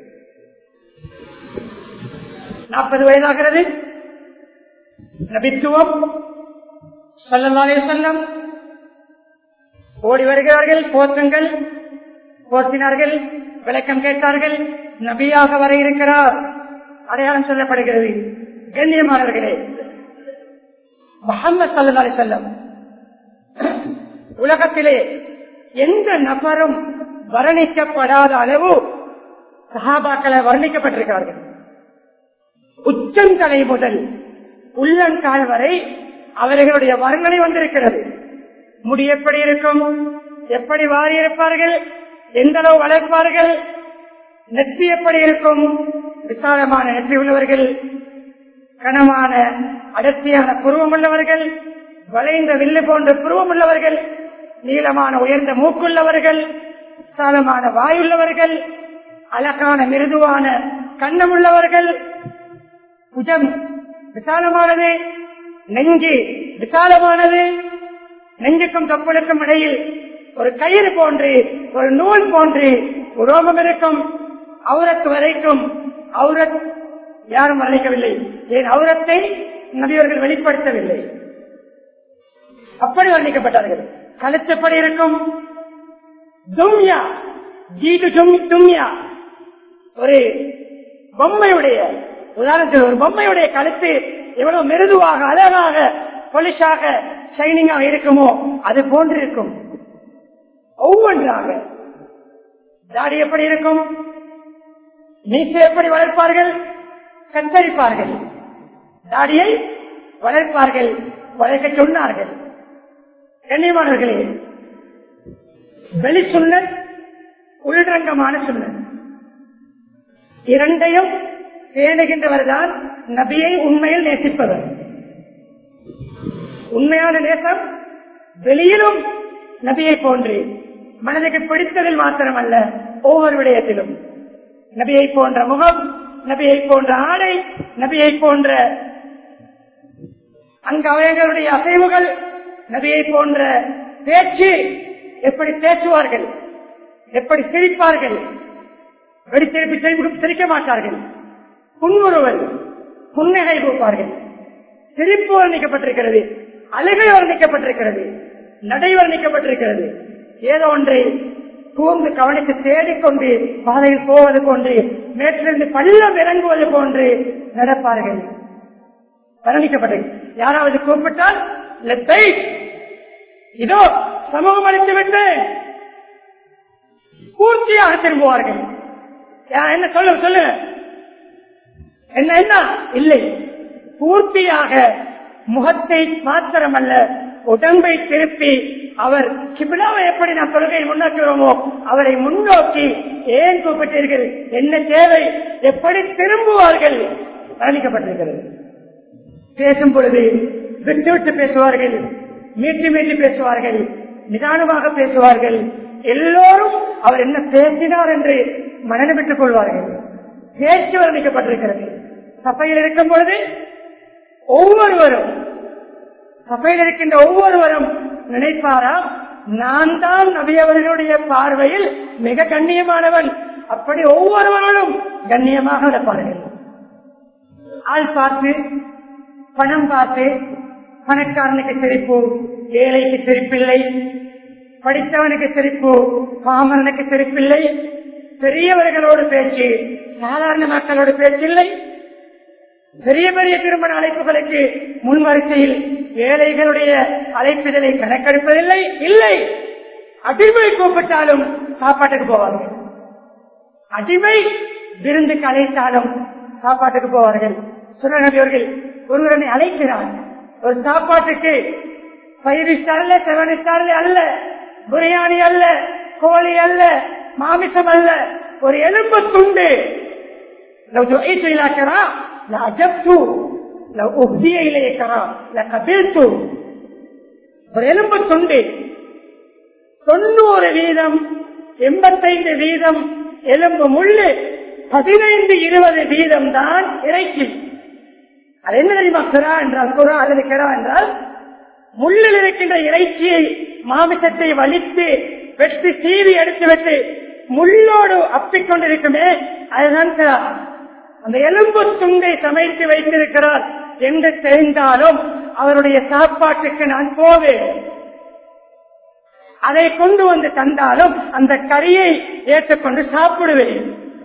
நாற்பது வயதாகிறது நபித்துவம் சொல்லலாலே சொல்லம் ஓடி வருகிறார்கள் போற்றுங்கள் போர்த்தினார்கள் விளக்கம் கேட்டார்கள் நபியாக வர இருக்கிறார் அடையாளம் சொல்லப்படுகிறது கண்ணியமானவர்களே முகமது சல்லா செல்லம் உலகத்திலே எந்த நபரும் வர்ணிக்கப்படாத அளவு சகாபாக்களை வர்ணிக்கப்பட்டிருக்கிறார்கள் உச்சந்தலை முதல் உள்ளங்கால் வரை அவர்களுடைய வர்ணனை வந்திருக்கிறது முடி எப்படி இருக்கும் எப்படி வாரி இருப்பார்கள் எந்த அளவு வளர்ப்பார்கள் நெற்றி எப்படி இருக்கும் விசாலமான நெற்றி உள்ளவர்கள் கனமான அடர்த்தியான புருவம் உள்ளவர்கள் வளைந்த வில்லு போன்ற புருவம் உள்ளவர்கள் நீளமான உயர்ந்த மூக்குள்ளவர்கள் விசாலமான வாயுள்ளவர்கள் அழகான மிருதுவான கண்ணம் உள்ளவர்கள் புஜம் விசாலமானது நெஞ்சு விசாலமானது நெஞ்சுக்கும் தொப்புளுக்கும் இடையில் ஒரு கயிறு போன்று ஒரு நூல் போன்று உரோமம் இருக்கும் அவுரத்து வரைக்கும் அவுரத் யாரும் வர்ணிக்கவில்லை ஏன் அவுரத்தை நபியவர்கள் வெளிப்படுத்தவில்லை அப்படி வர்ணிக்கப்பட்டார்கள் கழுத்தப்படி இருக்கும் தும்யா ஜீது தும்யா ஒரு
பொம்மையுடைய உதாரணத்துக்கு ஒரு பொம்மையுடைய கழுத்து எவ்வளவு மிருதுவாக அழகாக பொலிஷாக ஷைனிங்காக இருக்குமோ அது போன்று இருக்கும் ஒவ்வொன்றாக தாடி எப்படி இருக்கும் மீசை எப்படி வளர்ப்பார்கள் கத்தரிப்பார்கள் தாடியை வளர்ப்பார்கள் வளர்க்க சொன்னார்கள் கண்ணியமானவர்களே வெளி சுண்ணத் உள்ரங்கமான சுண்ணத் இரண்டையும் பேணுகின்றவர் தான் நபியை உண்மையில் நேசிப்பவர் உண்மையான நேசம் வெளியிலும் நபியை போன்று மனதுக்கு பிடித்ததில் மாத்திரமல்ல ஒவ்வொரு விடயத்திலும் நபியை போன்ற முகம் நபியை போன்ற ஆடை நபியை போன்ற அங்கவயங்களுடைய அசைவுகள் நபியை போன்ற பேச்சு எப்படி பேசுவார்கள் எப்படி சிரிப்பார்கள் வெடித்திருப்பி சிரிப்பு சிரிக்க மாட்டார்கள் புன்முறுவல் புன்னகை பூப்பார்கள் சிரிப்பு வர்ணிக்கப்பட்டிருக்கிறது அழுகை வர்ணிக்கப்பட்டிருக்கிறது நடை வர்ணிக்கப்பட்டிருக்கிறது ஏதோ ஒன்றை கூர்ந்து கவனித்து தேடிக்கொண்டு பாதையில் போவது போன்று மேற்றிலிருந்து பள்ளம் இறங்குவது போன்று நடப்பார்கள் வர்ணிக்கப்பட்டது யாராவது கூப்பிட்டால் லெத்தை இதோ சமூகம் அளித்து விட்டு பூர்த்தியாக திரும்புவார்கள் யா- என்ன சொல்லு சொல்லு என்ன என்ன இல்லை பூர்த்தியாக முகத்தை மாத்திரமல்ல உடம்பை திருப்பி அவர் கிபிலாவை எப்படி நாம் தொழுகை முன்னோக்கிறோமோ அவரை முன்னோக்கி ஏன் கூப்பிட்டீர்கள் என்ன தேவை எப்படி திரும்புவார்கள் வர்ணிக்கப்பட்டிருக்கிறது பேசும் பொழுது விட்டு விட்டு பேசுவார்கள் மீட்டி மீட்டி பேசுவார்கள் நிதானமாக பேசுவார்கள் எல்லோரும் அவர் என்ன பேசினார் என்று மனதில் விட்டுக் கொள்வார்கள் பேச்சு வர்ணிக்கப்பட்டிருக்கிறது சபையில் இருக்கும் பொழுது ஒவ்வொருவரும் சபையில் இருக்கின்ற ஒவ்வொருவரும் நினைப்பாரா நான் தான் நபி அவர்களுடைய பார்வையில் மிக கண்ணியமானவன் அப்படி ஒவ்வொருவரும் கண்ணியமாக நடப்பார்கள் ஆள் பார்த்து பணம் பார்த்து பணக்காரனுக்கு சிரிப்பு ஏழைக்கு சிரிப்பில்லை படித்தவனுக்கு சிரிப்பு பாமரனுக்கு சிரிப்பில்லை பெரியவர்களோடு பேச்சு சாதாரண மக்களோடு பேச்சில்லை பெரிய பெரிய திருமண அழைப்புகளுக்கு முன் வரிசையில் ஏழைகளுடைய அழைப்புதலை கணக்கெடுப்பதில்லை இல்லை அடிமை கூப்பிட்டாலும் சாப்பாட்டுக்கு போவார்கள் அடிமை விருந்துக்கு அழைத்தாலும் சாப்பாட்டுக்கு போவார்கள் சுரநபியவர்கள் ஒருவரனை அழைக்கிறார் ஒரு சாப்பாட்டுக்கு ஃபைவ் ஸ்டார்ல செவன் ஸ்டார்ல அல்ல பிரியாணி அல்ல கோழி அல்ல மாமிசம் அல்ல ஒரு எலும்பு துண்டு لو دعيت إلى كرام لأجبت لو أهدي إلي كرام لقبلت ஒரு எலும்பு துண்டு தொண்ணூறு வீதம் எண்பத்தைந்து வீதம் எலும்பு முள்ளு பதினைந்து இருபது வீதம் தான் இறைச்சி அது என்ன தெரியுமா கிரா என்றால் குரா அல்லது கிரா என்றால் முள்ளில் இருக்கின்ற இறைச்சியை மாமிசத்தை வலித்து வெட்டி சீவி எடுத்துவிட்டு முள்ளோடு அப்பிக்கொண்டிருக்குமே அதுதான் கிரா அந்த எலும்பு துண்டை சமைத்து வைத்திருக்கிறார் என்று தெரிந்தாலும் அவருடைய சாப்பாட்டுக்கு நான் போவேன் அதை கொண்டு வந்து தந்தாலும் அந்த கறியை ஏற்றுக்கொண்டு சாப்பிடுவேன்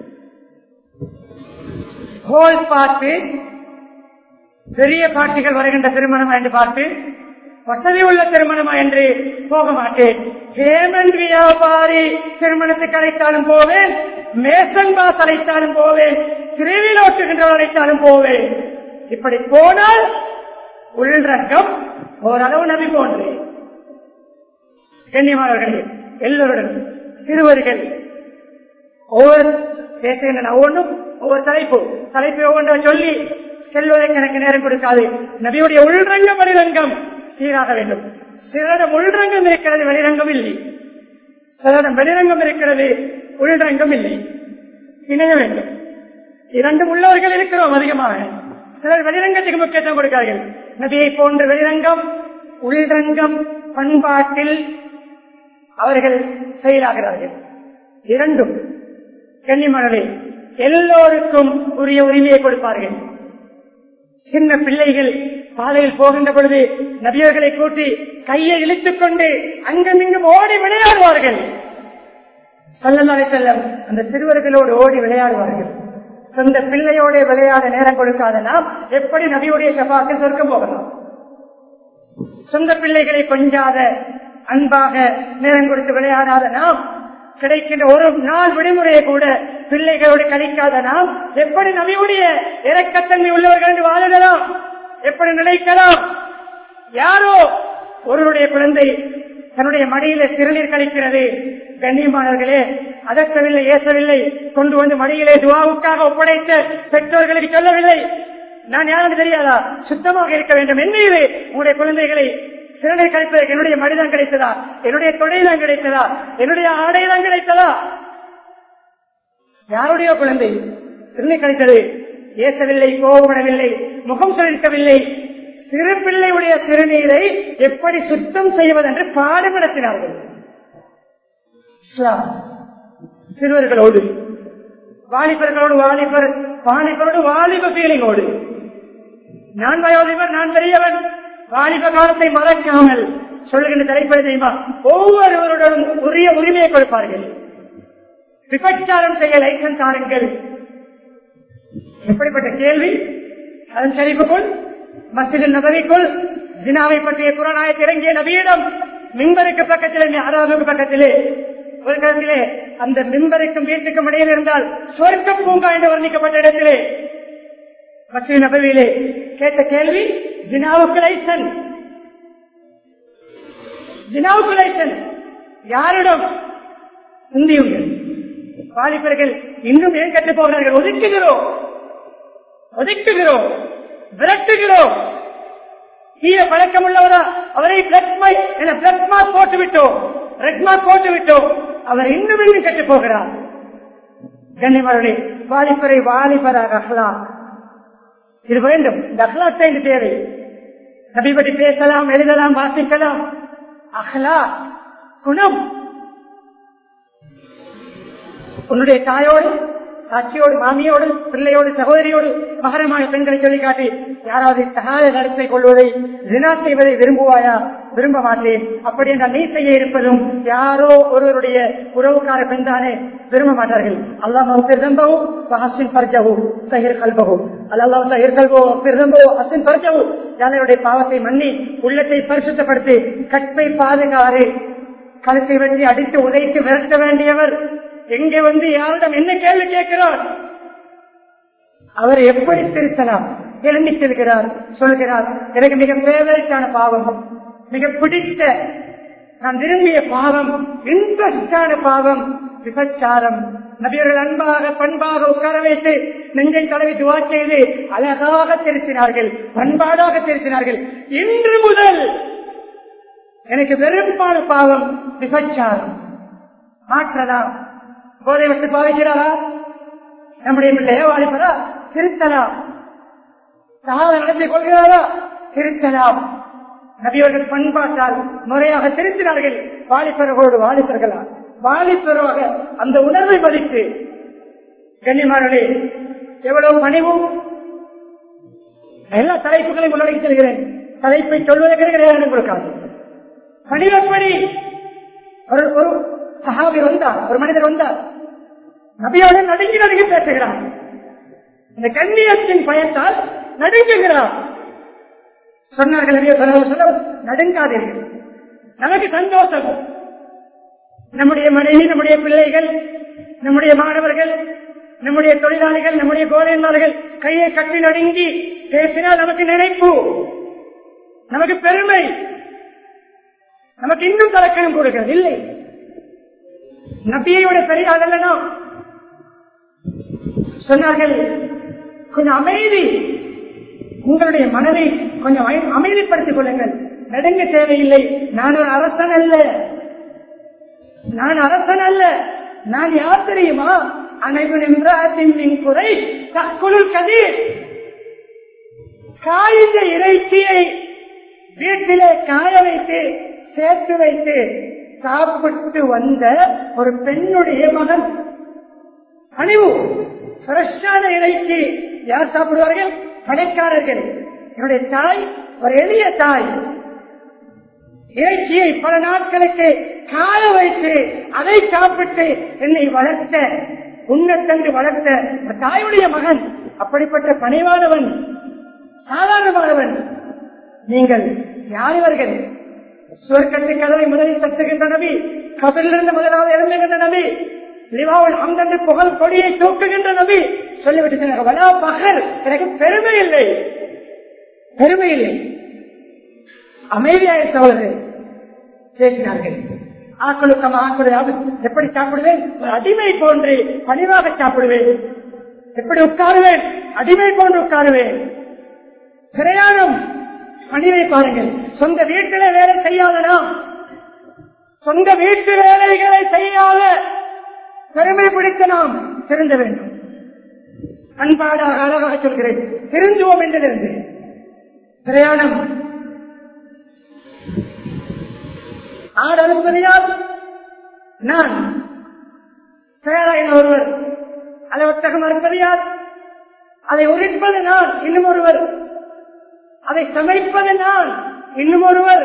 ஹோல் பார்த்து பெரிய பாட்டிகள் வருகின்ற திருமணமா என்று பார்த்து வசதி உள்ள திருமணமா என்று போக மாட்டேன் ஹேமன் வியாபாரி திருமணத்துக்கு அழைத்தாலும் போவேன் மேசன் பாஸ் அழைத்தாலும் போவேன் திருவில் ஓட்டுகின்றவர் அழைத்தாலும் போவேன் இப்படி போனால் உள்ரங்கம் ஓரளவு நபி போன்று கண்ணியமானவர்களே எல்லோருடன் சிறுவர்கள் ஒவ்வொரு பேசுகின்ற ஒவ்வொன்றும் ஒவ்வொரு தலைப்பு தலைப்பை ஒவ்வொன்றை சொல்லி செல்வதற்கு எனக்கு நேரம் கொடுக்காது நபியுடைய உள்ரங்கம் வெளிரங்கம் சீராக வேண்டும் சிலரிடம் உள்ரங்கம் இருக்கிறது வெளிரங்கம் இல்லை சிலரிடம் வெளிரங்கம் இருக்கிறது உள்ரங்கம் இல்லை இணைய வேண்டும் இரண்டும் உள்ளவர்கள் இருக்கிறோம் அதிகமாக சிலர் வெளிரங்கத்துக்கு முக்கியத்துவம் கொடுக்கிறார்கள் நதியை போன்ற வெளிரங்கம் உள்ரங்கம் பண்பாட்டில் அவர்கள் செயலாகிறார்கள் இரண்டும் கன்னிமணலே எல்லோருக்கும் உரிய உரிமையை கொடுப்பார்கள் சின்ன பிள்ளைகள் பாதையில் போகின்ற பொழுது நபியர்களை கூட்டி கையை இழுத்துக் கொண்டு அங்கும் இங்கும் ஓடி விளையாடுவார்கள் சல்லல்லாஹு செல்லம் அந்த சிறுவர்களோடு ஓடி விளையாடுவார்கள் சொந்த பிள்ளையோட விளையாட நேரம் கொடுக்காத நாம் எப்படி நபியுடைய சபாத்தில் சொர்க்கம் போகலாம் சொந்த பிள்ளைகளை கொஞ்சாத அன்பாக நேரம் கொடுத்து விளையாடாத நாம் கிடைக்கின்ற ஒரு நாள் விடுமுறையை கூட பிள்ளைகளோடு கழிக்காத நாம் எப்படி நபியுடைய இறக்கத்தன்மை உள்ளவர்கள் என்று வாழலாம் எப்படி நினைக்கலாம் யாரோ ஒருவருடைய குழந்தை தன்னுடைய மடியில சிறுநீர் கழிக்கிறது கண்ணியமானவர்களே அதற்கவில்லை ஏசவில்லை கொண்டு வந்து மடியிலே துவாவுக்காக ஒப்படைத்த பெற்றோர்களுக்கு சொல்லவில்லை நான் யாரும் தெரியாதா சுத்தமாக இருக்க வேண்டும் என்ன இது உங்களுடைய குழந்தைகளை சிறுநீர் கழிப்பதற்கு என்னுடைய மடிதான் கிடைத்ததா என்னுடைய தொடைதான் கிடைத்ததா என்னுடைய ஆடைதான் கிடைத்ததா யாருடைய குழந்தை சிறுநீர் கழித்தது ஏசவில்லை கோபப்படவில்லை முகம் செலுத்தவில்லை சிறு பிள்ளையுடைய சிறுநீரை எப்படி சுத்தம் செய்வதென்று பாடம் நடத்தினார்கள் இஸ்லாம் சிறுவர்களோடு வாலிபர்களோடு வாலிபர் வாலிபரோடு வாலிப பீலிங்கோடு நான் வயோதிபர் நான் பெரியவன் வாலிப காலத்தை மறக்காமல் சொல்லுகின்ற தலைப்பது தெரியுமா ஒவ்வொருவருடன் உரிய உரிமையை கொடுப்பார்கள் விபச்சாரம் செய்ய லைசன்ஸ் தாருங்கள் எப்படிப்பட்ட கேள்வி அதன் சரிப்புக்குள் மசிதில் நபரிக்குள் ஜினாவை பற்றிய குரானாயத் இறங்கிய நபியிடம் மின்பருக்கு பக்கத்திலே அராபுக்கு பக்கத்திலே ஒரு காலத்திலே அந்த மின்பருக்கும் வீட்டுக்கும் இடையில் இருந்தால் சொர்க்க பூங்கா என்று வர்ணிக்கப்பட்ட இடத்திலே மசித நபவியிலே கேட்ட கேள்வி ஜினாவுக்கு லைசன் ஜினாவுக்கு லைசன் யாரிடம் இந்தியுங்கள் வாலிபர்கள் இன்னும் ஏன் கற்றுப் போகிறார்கள் ஒதுக்குகிறோம் ஒதுக்குகிறோம் விரட்டுகிறோம் தீய பழக்கம் உள்ளவரா அவரை பிளக் மார்க் போட்டு விட்டோம் ரெட் மார்க் போட்டு விட்டோம் அவர் இன்னும் இன்னும் கற்றுப் போகிறார் கண்ணிமருடைய வாலிபரை வாலிபராக அஹ்லா இது வேண்டும் இந்த அஹ்லாத்தை இந்த தேவை நபி பற்றி பேசலாம் எழுதலாம் வாசிக்கலாம் அஹ்லா குணம் உன்னுடைய தாயோடு சாட்சியோடு மாமியோடு பிள்ளையோடு சகோதரியோடு மகரமான பெண்களை சொல்லி காட்டி யாராவது தகாத நடத்தை கொள்வதை தினா செய்வதை விரும்புவாயா விரும்ப மாட்டேன் அப்படி என்றால் நீ செய்ய இருப்பதும் யாரோ ஒருவருடைய உறவுக்கார பெண் தானே விரும்ப மாட்டார்கள் அல்லாஹ் திரும்பவும் அசின் பர்ஜவும் தயிர் கல்பவும் அல்லாஹ் தயிர் கல்போ திரும்பவோ அசின் பர்ஜவும் யானையுடைய பாவத்தை மன்னி உள்ளத்தை பரிசுத்தப்படுத்தி கற்பை பாதுகாறு கழுத்தை வெட்டி அடித்து உதைத்து விரட்ட வேண்டியவர் எங்க வந்து யாரிடம் என்ன கேள்வி கேட்கிறார் அவர் எப்படி திருத்தலாம் எழுந்தி செல்கிறார் சொல்கிறார் எனக்கு மிக பேவரட்டான பாவம் மிக பிடித்த நான் விரும்பிய பாவம் இன்ட்ரெஸ்டான பாவம் விபச்சாரம் நபியர்கள் அன்பாக பண்பாக உட்கார வைத்து நெஞ்சை தடவி துவா செய்து அழகாக திருத்தினார்கள் பண்பாடாக திருத்தினார்கள் இன்று முதல் எனக்கு வெறுப்பான பாவம் விபச்சாரம் மாற்றலாம் போதை வச்சு பாவிக்கிறாரா நம்முடைய பிள்ளைய வாலிபரா திருத்தலாம் சகாத நடத்தி கொள்கிறாரா திருத்தலாம் நபியவர்கள் பண்பாட்டால் முறையாக திருத்தினார்கள் வாலிபர்களோடு வாலிபர்களா வாலிபராக அந்த உணர்வை மதித்து கண்ணிமார்களே எவ்வளவு பணிவும் எல்லா தலைப்புகளையும் உள்ளடக்கி செல்கிறேன் தலைப்பை சொல்வதற்கு நேரம் கொடுக்காது பணிவப்படி ஒரு ஒரு சஹாபி வந்தார் ஒரு மனிதர் வந்தார் நபியோட நடுங்கி நடுங்கி பேசுகிறார் இந்த கண்ணியத்தின் பயத்தால் நடுங்குகிறார் சொன்னார்கள் நபியோ சொல்ல நடுங்காதீர்கள் நமக்கு சந்தோஷம் நம்முடைய மனைவி நம்முடைய பிள்ளைகள் நம்முடைய மாணவர்கள் நம்முடைய தொழிலாளிகள் நம்முடைய கோலையன்மார்கள் கையை கட்டி நடுங்கி பேசினால் நமக்கு நினைப்பு நமக்கு பெருமை நமக்கு இன்னும் தலக்கணம் கொடுக்கிறது இல்லை நபியோட பெரிய அதல்லனா சொன்னார்கள் கொஞ்சம் அமைதி உங்களுடைய மனதை கொஞ்சம் அமை- அமைதிப்படுத்திக் கொள்ளுங்கள் நடுங்க தேவையில்லை நான் ஒரு அரசன் அல்ல நான் அரசன் அல்ல நான் யார் தெரியுமா அனைவரும் குறை தக்குள் கதீர் காய்ந்த இறைச்சியை வீட்டிலே காய வைத்து சேர்த்து வைத்து சாப்பிட்டு வந்த ஒரு பெண்ணுடைய மகன் அணிவு ஃப்ரெஷ்ஷான இறைச்சி யார் சாப்பிடுவார்கள் கடைக்காரர்கள் என்னுடைய தாய் ஒரு எளிய தாய் இறைச்சியை பல நாட்களுக்கு காய வைத்து அதை சாப்பிட்டு என்னை வளர்த்த உன்னத்தன்று வளர்த்த ஒரு தாயுடைய மகன் அப்படிப்பட்ட பணிவானவன் சாதாரணமானவன் நீங்கள் யார் இவர்கள் சுவர்க்கத்து கதவை முதலில் தட்டுகின்ற நபி கபிலிருந்து முதலாவது இறங்குகின்ற நபி லிவாவுல் அந்தந்து புகழ் கொடியை தூக்குகின்ற நபி சொல்லிவிட்டு சொன்னாங்க, வலா பகல் எனக்கு பெருமை இல்லை பெருமை இல்லை அமைதியாக சோழர்கள் பேசினார்கள் ஆக்களுக்கம் ஆக்களும் எப்படி சாப்பிடுவேன் ஒரு அடிமை போன்று பணிவாக சாப்பிடுவேன் எப்படி உட்காருவேன் அடிமை போன்று உட்காருவேன் பிரயாணம் பணிவை பாருங்கள் சொந்த வீட்டில வேலை செய்யாத நாம் சொந்த வீட்டு வேலைகளை செய்யாத பெருமை பிடித்த நாம் திருந்த வேண்டும் அன்பாடாக அழகாக சொல்கிறேன் திருந்துவோம் என்றிருந்து பிரயாணம் ஆடு அனுப்பது யார் நான் தயாராகின ஒருவர் அதை ஒட்டகம் அறுப்பது யார் அதை உரிப்பது நான் இன்னும் ஒருவர் அதை சமைப்பது நான் இன்னும் ஒருவர்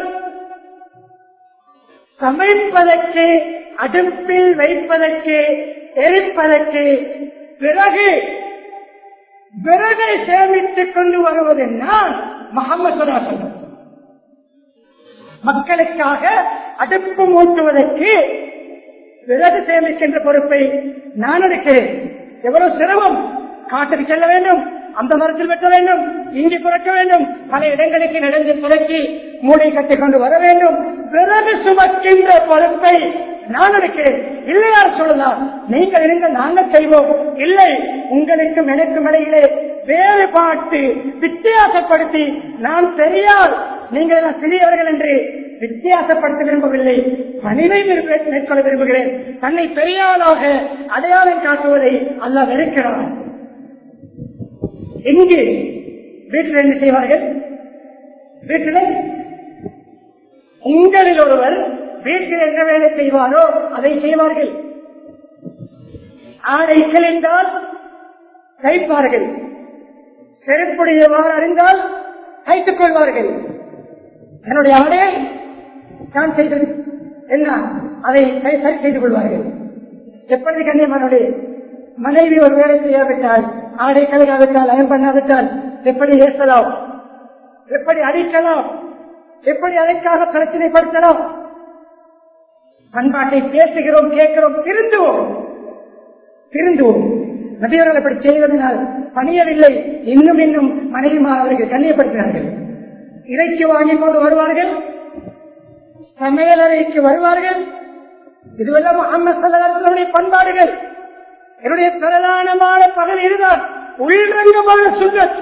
சமைப்பதற்கு அடுப்பில் வைப்பதற்கு எரிப்பதற்கு பிறகு விறகை சேமித்துக் கொண்டு வருவது நான் முகமது சொன்னார்கள் மக்களுக்காக அடுப்பு மூட்டுவதற்கு விறகு சேமிக்கின்ற பொறுப்பை நான் எடுக்கிறேன் எவ்வளவு சிரமம் காட்டுக்கு செல்ல வேண்டும் அந்த மரத்தில் வெட்ட வேண்டும் இஞ்சி புரட்ட வேண்டும் பல இடங்களுக்கு நடந்து புரட்சி மூளை கட்டிக் கொண்டு வர வேண்டும் விறகு சுமக்கின்ற பொறுப்பை நான் எடுக்கிறேன் இல்லையார் சொல்லலாம் நீங்கள் இருங்க நாங்கள் செய்வோம் இல்லை உங்களுக்கும் எனக்கும் இடையிலே வேறுபாட்டு வித்தியாசப்படுத்தி நான் பெரியார் நீங்கள் எல்லாம் சிறியவர்கள் என்று வித்தியாசப்படுத்த விரும்பவில்லை பணிவை விரும்ப- மேற்கொள்ள விரும்புகிறேன் தன்னை பெரியாளாக அடையாளம் காட்டுவதை அல்ல வெறுக்கிறான் எங்கே வீட்டில் என்ன செய்வார்கள் வீட்டில் உங்களில் ஒருவர் வீட்டில் என்ன வேலை செய்வாரோ அதை செய்வார்கள் ஆடை கிழிந்தால் தைப்பார்கள் செருப்புடையவாறு அறிந்தால் தைத்துக் கொள்வார்கள் என்னுடைய ஆடையை நான் செய்தது என்ன அதை சரி சரி செய்து கொள்வார்கள் எப்படி கண்ணியமானுடைய மனைவி ஒரு வேலை செய்யாவிட்டால் ஆடை கழுகாவிட்டால் அயம் பண்ணாவிட்டால் எப்படி ஏசலாம் எப்படி அடிக்கலாம் எப்படி அதற்காக பிரச்சனைப்படுத்தலாம் பண்பாட்டை பேசுகிறோம் கேட்கிறோம் திருந்துவோம் திருந்துவோம் நபியவர்கள் அப்படி செய்வதனால் பணியவில்லை இன்னும் இன்னும் மனைவிமார் அவர்கள் கண்ணியப்படுத்தினார்கள் இறைச்சி வாங்கி கொண்டு வருவார்கள் சமையலறைக்கு வருவார்கள் இதுவெல்லாம் முகமது சல்லாஹுடைய பண்பாடுகள் என்னுடைய பிரதானமான பகல் இதுதான் உள்ரங்கமான சுண்ணத்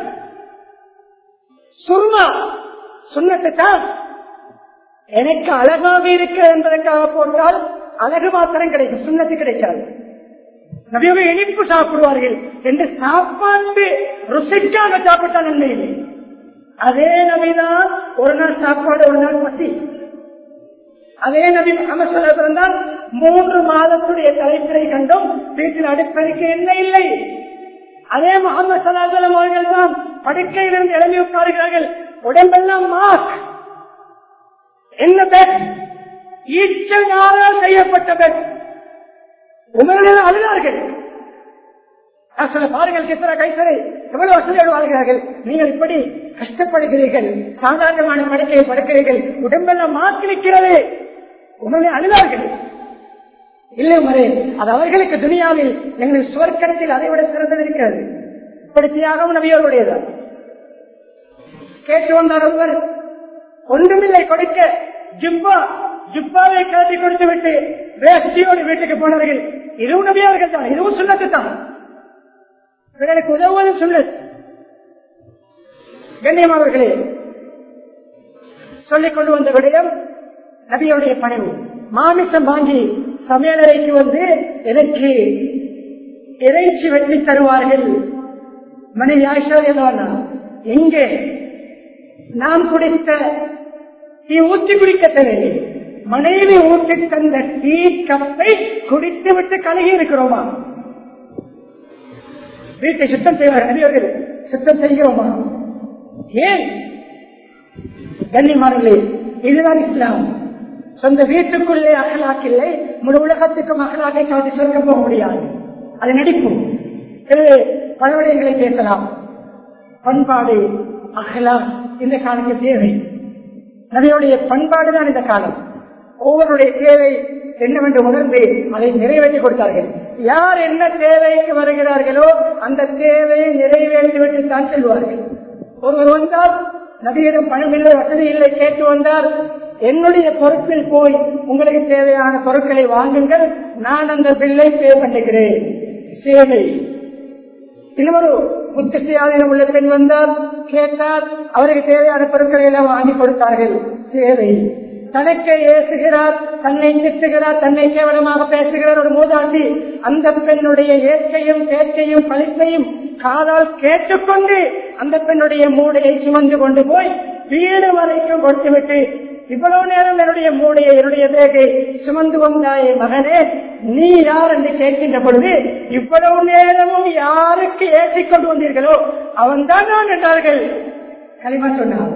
சுர்மா சுண்ணத்தை தான் எனக்கு அழகாக இருக்க என்பதற்காக போட்டால் அழகு மாத்திரம் கிடைக்கும் சுண்ணத்து கிடைக்காது நபியோக இனிப்பு சாப்பிடுவார்கள் என்று சாப்பாட்டு ருசிக்காக சாப்பிட்டால் நன்மை இல்லை அதே நபிதான் ஒரு நாள் சாப்பாடு ஒரு நாள் பசி அதே நபி முகமது பிறந்தால் மூன்று மாதத்துடைய தலைப்பினை கண்டும் வீட்டில் அடுப்பதற்கு என்ன இல்லை அதே முகமது சலாசலம் அவர்கள் தான் படுக்கையிலிருந்து எழுதி உட்காருகிறார்கள் உடம்பெல்லாம் மாஸ்க் என்ன பெட் ஈச்சனால செய்யப்பட்ட பெட் உமரில் அழுதார்கள் நான் சொல்ல பாருங்கள் கிசரா கைசரை எவ்வளவு வசதியோடு வாழ்கிறார்கள் நீங்கள் இப்படி கஷ்டப்படுகிறீர்கள் சாதாரணமான படுக்கையை படுக்கிறீர்கள் உடம்பெல்லாம் மாற்றி நிற்கிறது உண்மையை அழுதார்கள் இல்லை உமரே அது அவர்களுக்கு துனியாவில் எங்களுக்கு சுவர்க்கத்தில் அதை விட சிறந்தது இருக்கிறது இப்படி தியாகம் நபியோருடையதான் கேட்டு வந்தார் ஒருவர் ஒன்றுமில்லை கொடுக்க ஜிப்பா ஜிப்பாவை கலட்டி கொடுத்து விட்டு வேஷ்டியோடு வீட்டுக்கு போனார்கள் இதுவும் நபியார்கள் தான் இதுவும் சுண்ணத்து தான் பிறருக்கு உதவுவது சுண்ணத் கண்ணியமானவர்களே சொல்லிக் கொண்டு வந்த விடயம் நபியுடைய பணிவு மாமிசம் வாங்கி சமையலறைக்கு வந்து எனக்கு இறைச்சி வெட்டி தருவார்கள் மனைவி ஆயிஷா எங்கே நாம் குடித்த டீ ஊற்றி குடிக்க தேவையில்லை மனைவி ஊற்றி தந்த டீ கப்பை குடித்து விட்டு கலகி இருக்கிறோமா வீட்டை சுத்தம் செய்வார் நபியவர்கள் சுத்தம் செய்கிறோமா ஏன் கண்ணியமானங்களே இதுதான் இஸ்லாம் சொந்த வீட்டுக்குள்ளே அகலாக் இல்லை முழு உலகத்துக்கும் அகலாக்கை காட்டி சொல்ல போக முடியாது அது நடிப்பு எனவே பல விடயங்களை பேசலாம் பண்பாடு அகலாம் இந்த காலத்தில் தேவை நபியுடைய பண்பாடு தான் இந்த காலம் ஒவ்வொருடைய தேவை என்னவென்று உணர்ந்து அதை நிறைவேற்றி கொடுத்தார்கள் யார் என்ன தேவைக்கு வருகிறார்களோ அந்த தேவையை நிறைவேற்றிவிட்டு தான் செல்வார்கள் ஒருவர் வந்தால் நபியிடம் பணம் இல்லை வசதி இல்லை கேட்டு வந்தால் என்னுடைய பொறுப்பில் போய் உங்களுக்கு தேவையான பொருட்களை வாங்குங்கள் நான் அந்த பில்லை பே பண்ணுகிறேன் சேவை இன்னொரு முத்துசியாதீனம் உள்ள பெண் வந்தால் கேட்டால் அவருக்கு தேவையான பொருட்களை எல்லாம் வாங்கி கொடுத்தார்கள் சேவை தனக்கே ஏசுகிறார் தன்னை திட்டுகிறார் தன்னை கேவலமாக பேசுகிறார் ஒரு மூதாட்டி அந்த பெண்ணுடைய ஏற்கையும் பேச்சையும் பழிப்பையும் காதால் கேட்டுக்கொண்டு அந்த பெண்ணுடைய மூடையை சுமந்து கொண்டு போய் வீடு வரைக்கும் கொடுத்துவிட்டு இவ்வளவு நேரம் என்னுடைய மூடையை என்னுடைய பேகை சுமந்து வந்தாயே மகனே நீ யார் என்று கேட்கின்ற பொழுது இவ்வளவு நேரமும் யாருக்கு ஏற்றிக் கொண்டு வந்தீர்களோ அவன் தான் நான் என்றார்கள் களிமா சொன்னார்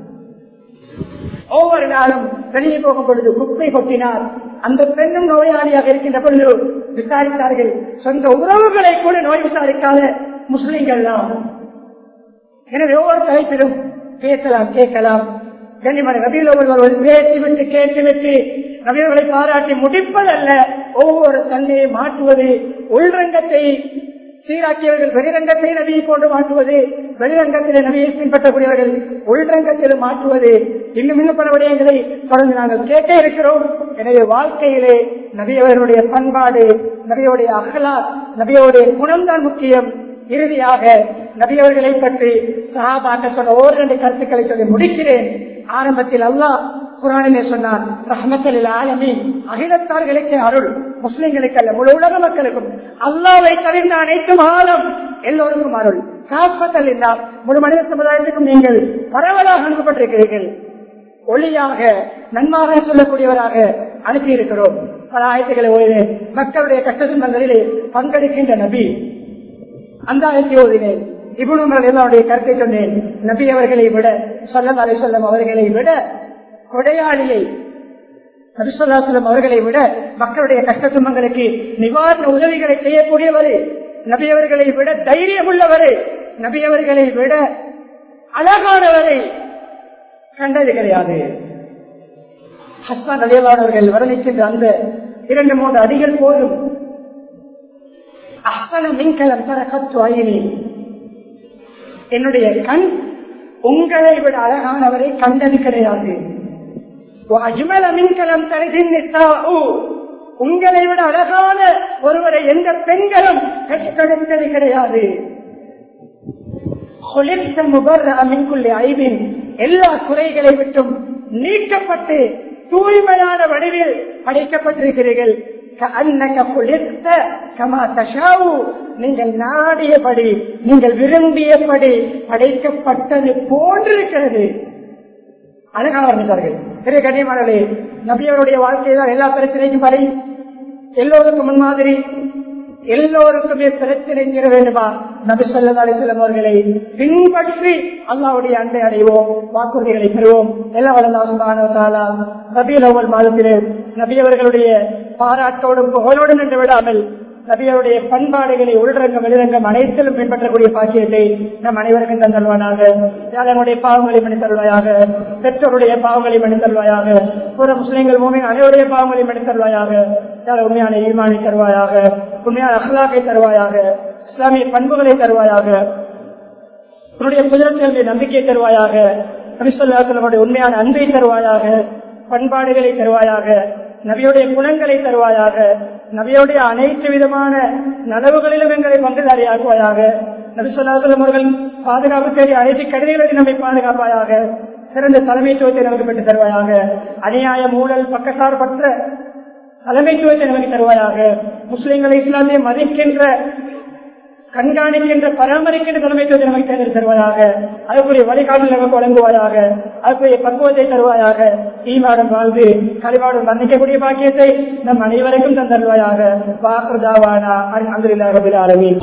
ஒவ்வொரு நாளும் வெளியே போகும் பொழுது குப்பை கொட்டினார் அந்த பெண்ணும் நோயாளியாக இருக்கின்ற பொழுது விசாரித்தார்கள் சொந்த உறவுகளை கூட நோய் விசாரிக்காத முஸ்லிம்கள் தான் எனவே ஒவ்வொரு தலைப்பிலும் பேசலாம் கேட்கலாம் கண்ணிமணி நபியில் ஒருவர் பேசிவிட்டு கேட்டுவிட்டு நபியர்களை பாராட்டி முடிப்பதல்ல ஒவ்வொரு தன்மையை மாற்றுவது உள்ரங்கத்தை சீராக்கியவர்கள் வெளிரங்கத்தை நபியை கொண்டு மாற்றுவது வெளிரங்கத்தில் நபியை பின்பற்றக்கூடியவர்கள் உள்ரங்கத்தில் மாற்றுவது இன்னும் இன்னும் பல விடயங்களை தொடர்ந்து நாங்கள் கேட்டே இருக்கிறோம் எனவே வாழ்க்கையிலே நபியவர்களுடைய பண்பாடு நபியோடைய அகலா நபியோடைய குணம்தான் முக்கியம் இறுதியாக நபியவர்களை பற்றி சஹாபாக்க சொன்ன ஓரிரண்டு கருத்துக்களை சொல்லி முடிக்கிறேன் ஆரம்பத்தில் அல்லாஹ் குரானிலே சொன்னார் ரஹமத்தலில் ஆலமி அகிலத்தார்களுக்கு அருள் முஸ்லிம்களுக்கு அல்ல முழு உலக மக்களுக்கும் அல்லாவை தவிர்ந்த அனைத்தும் ஆழம் எல்லோருக்கும் அருள் காப்பத்தல் இல்லால் முழு மனித சமுதாயத்துக்கும் நீங்கள் பரவலாக அனுப்பப்பட்டிருக்கிறீர்கள் ஒளியாக நன்மாக சொல்லக்கூடியவராக அனுப்பி இருக்கிறோம் பல ஆயத்துக்களை ஓய்வு மக்களுடைய கஷ்ட துன்பங்களிலே பங்கெடுக்கின்ற நபி அந்த ஆயத்தை ஓதினேன் இபுணர் எல்லாருடைய கருத்தை சொன்னேன் நபி அவர்களை விட சொல்லம் அலை சொல்லம் அவர்களை விட கொடையாளியை நபிசல்லாசலம் அவர்களை விட மக்களுடைய கஷ்ட துன்பங்களுக்கு நிவாரண உதவிகளை செய்யக்கூடியவர் நபியவர்களை விட தைரியம் உள்ளவர் நபியவர்களை விட அழகானவரை கண்டது கிடையாது ஹஸ்பான் அலியலானவர்கள் வர்ணிக்கின்ற அந்த இரண்டு மூன்று அடிகள் போதும் அஹ்சன மின்கலம் தர கத்து அயினி என்னுடைய கண் உங்களை விட அழகானவரை கண்டது கிடையாது அஜ்மல மின்கலம் தரிதின் உங்களை விட அழகான ஒருவரை எந்த பெண்களும் பெற்றெடுத்தது கிடையாது ஐபின் எல்லா குறைகளை விட்டும் நீக்கப்பட்டு தூய்மையான வடிவில் படைக்கப்பட்டிருக்கிறீர்கள் நீங்கள் நாடியபடி நீங்கள் விரும்பியபடி படைக்கப்பட்டது போன்றிருக்கிறது அழகாக வர்ணித்தார்கள் பெரிய கண்ணியமானே நபியவருடைய வாழ்க்கையில் எல்லா பிரச்சனைக்கும் வரை எல்லோருக்கும் முன்மாதிரி எல்லோருக்குமே பிரச்சனை தீர வேண்டுமா நபி சொல்லா அலிஸ்லம் அவர்களை பின்பற்றி அல்லாவுடைய அண்டை அடைவோம் வாக்குறுதிகளை பெறுவோம் எல்லா வளர்ந்தாலும் நபியல் ஒவ்வொரு மாதத்திலே நபியவர்களுடைய பாராட்டோடும் புகழோடும் நின்று விடாமல் நபியருடைய பண்பாடுகளை உள்ரங்கம் வெளிரங்கம் அனைத்திலும் பின்பற்றக்கூடிய பாக்கியத்தை நம் அனைவருக்கும் தந்தல்வானாக நம்முடைய பாவங்களை மணி தருவாயாக பெற்றோருடைய பாவங்களை மணி தருவாயாக புற முஸ்லிம்கள் மூமின் அனைவருடைய பாவங்களை மணி தருவாயாக உண்மையான ஈமானை தருவாயாக உண்மையான அஹ்லாக்கை தருவாயாக இஸ்லாமிய பண்புகளை தருவாயாக உன்னுடைய குதிரத்தினுடைய நம்பிக்கையை தருவாயாக நபிசல்லாசலமுடைய உண்மையான அன்பை தருவாயாக பண்பாடுகளை தருவாயாக நபியுடைய குணங்களை தருவாயாக நபியுடைய அனைத்து விதமான நலவுகளிலும் எங்களை பங்குதாரியாக்குவாயாக நபிசல்லாசலம் அவர்கள் பாதுகாப்பு தேடி அனைத்து கருதிகளை நம்மை பாதுகாப்பாயாக சிறந்த தலைமைத்துவத்தை நமக்கு பெற்று தருவாயாக அநியாய ஊழல் பக்கசார்பற்ற தலைமைத்துவத்தை நமக்கு தருவாயாக முஸ்லிம்களை இஸ்லாமிய மதிக்கின்ற கண்காணிக்கின்ற பராமரிக்கின்ற தலைமைத்துவத்தை நமக்கு தேர்தல் தருவாயாக அதுக்குரிய வழிகாட்டல் நமக்கு வழங்குவாயாக அதுக்குரிய பக்குவத்தை தருவாயாக ஈமாடம் வாழ்ந்து கழிவாடும் மன்னிக்கக்கூடிய பாக்கியத்தை நம் அனைவருக்கும் தந்தருவாயாக வாக்குதாவானா அந்திரில்லாரபில் ஆரம்பி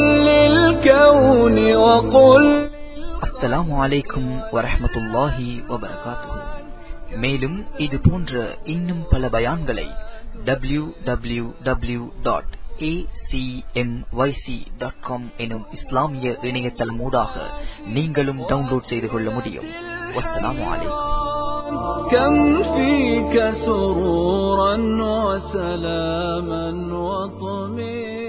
அஸ்ஸலாமு அலைக்கும் வரஹமத்துல்லாஹி வபரகாத்துஹு மேலும் இது போன்ற இன்னும் பல பயான்களை W W W dot dot com எனும் இஸ்லாமிய இணையதளமூடாக நீங்களும் டவுன்லோட் செய்து கொள்ள முடியும் வஸ்ஸலாமு அலைக்கும்
كم فيك سرورا وسلاما وطمئنا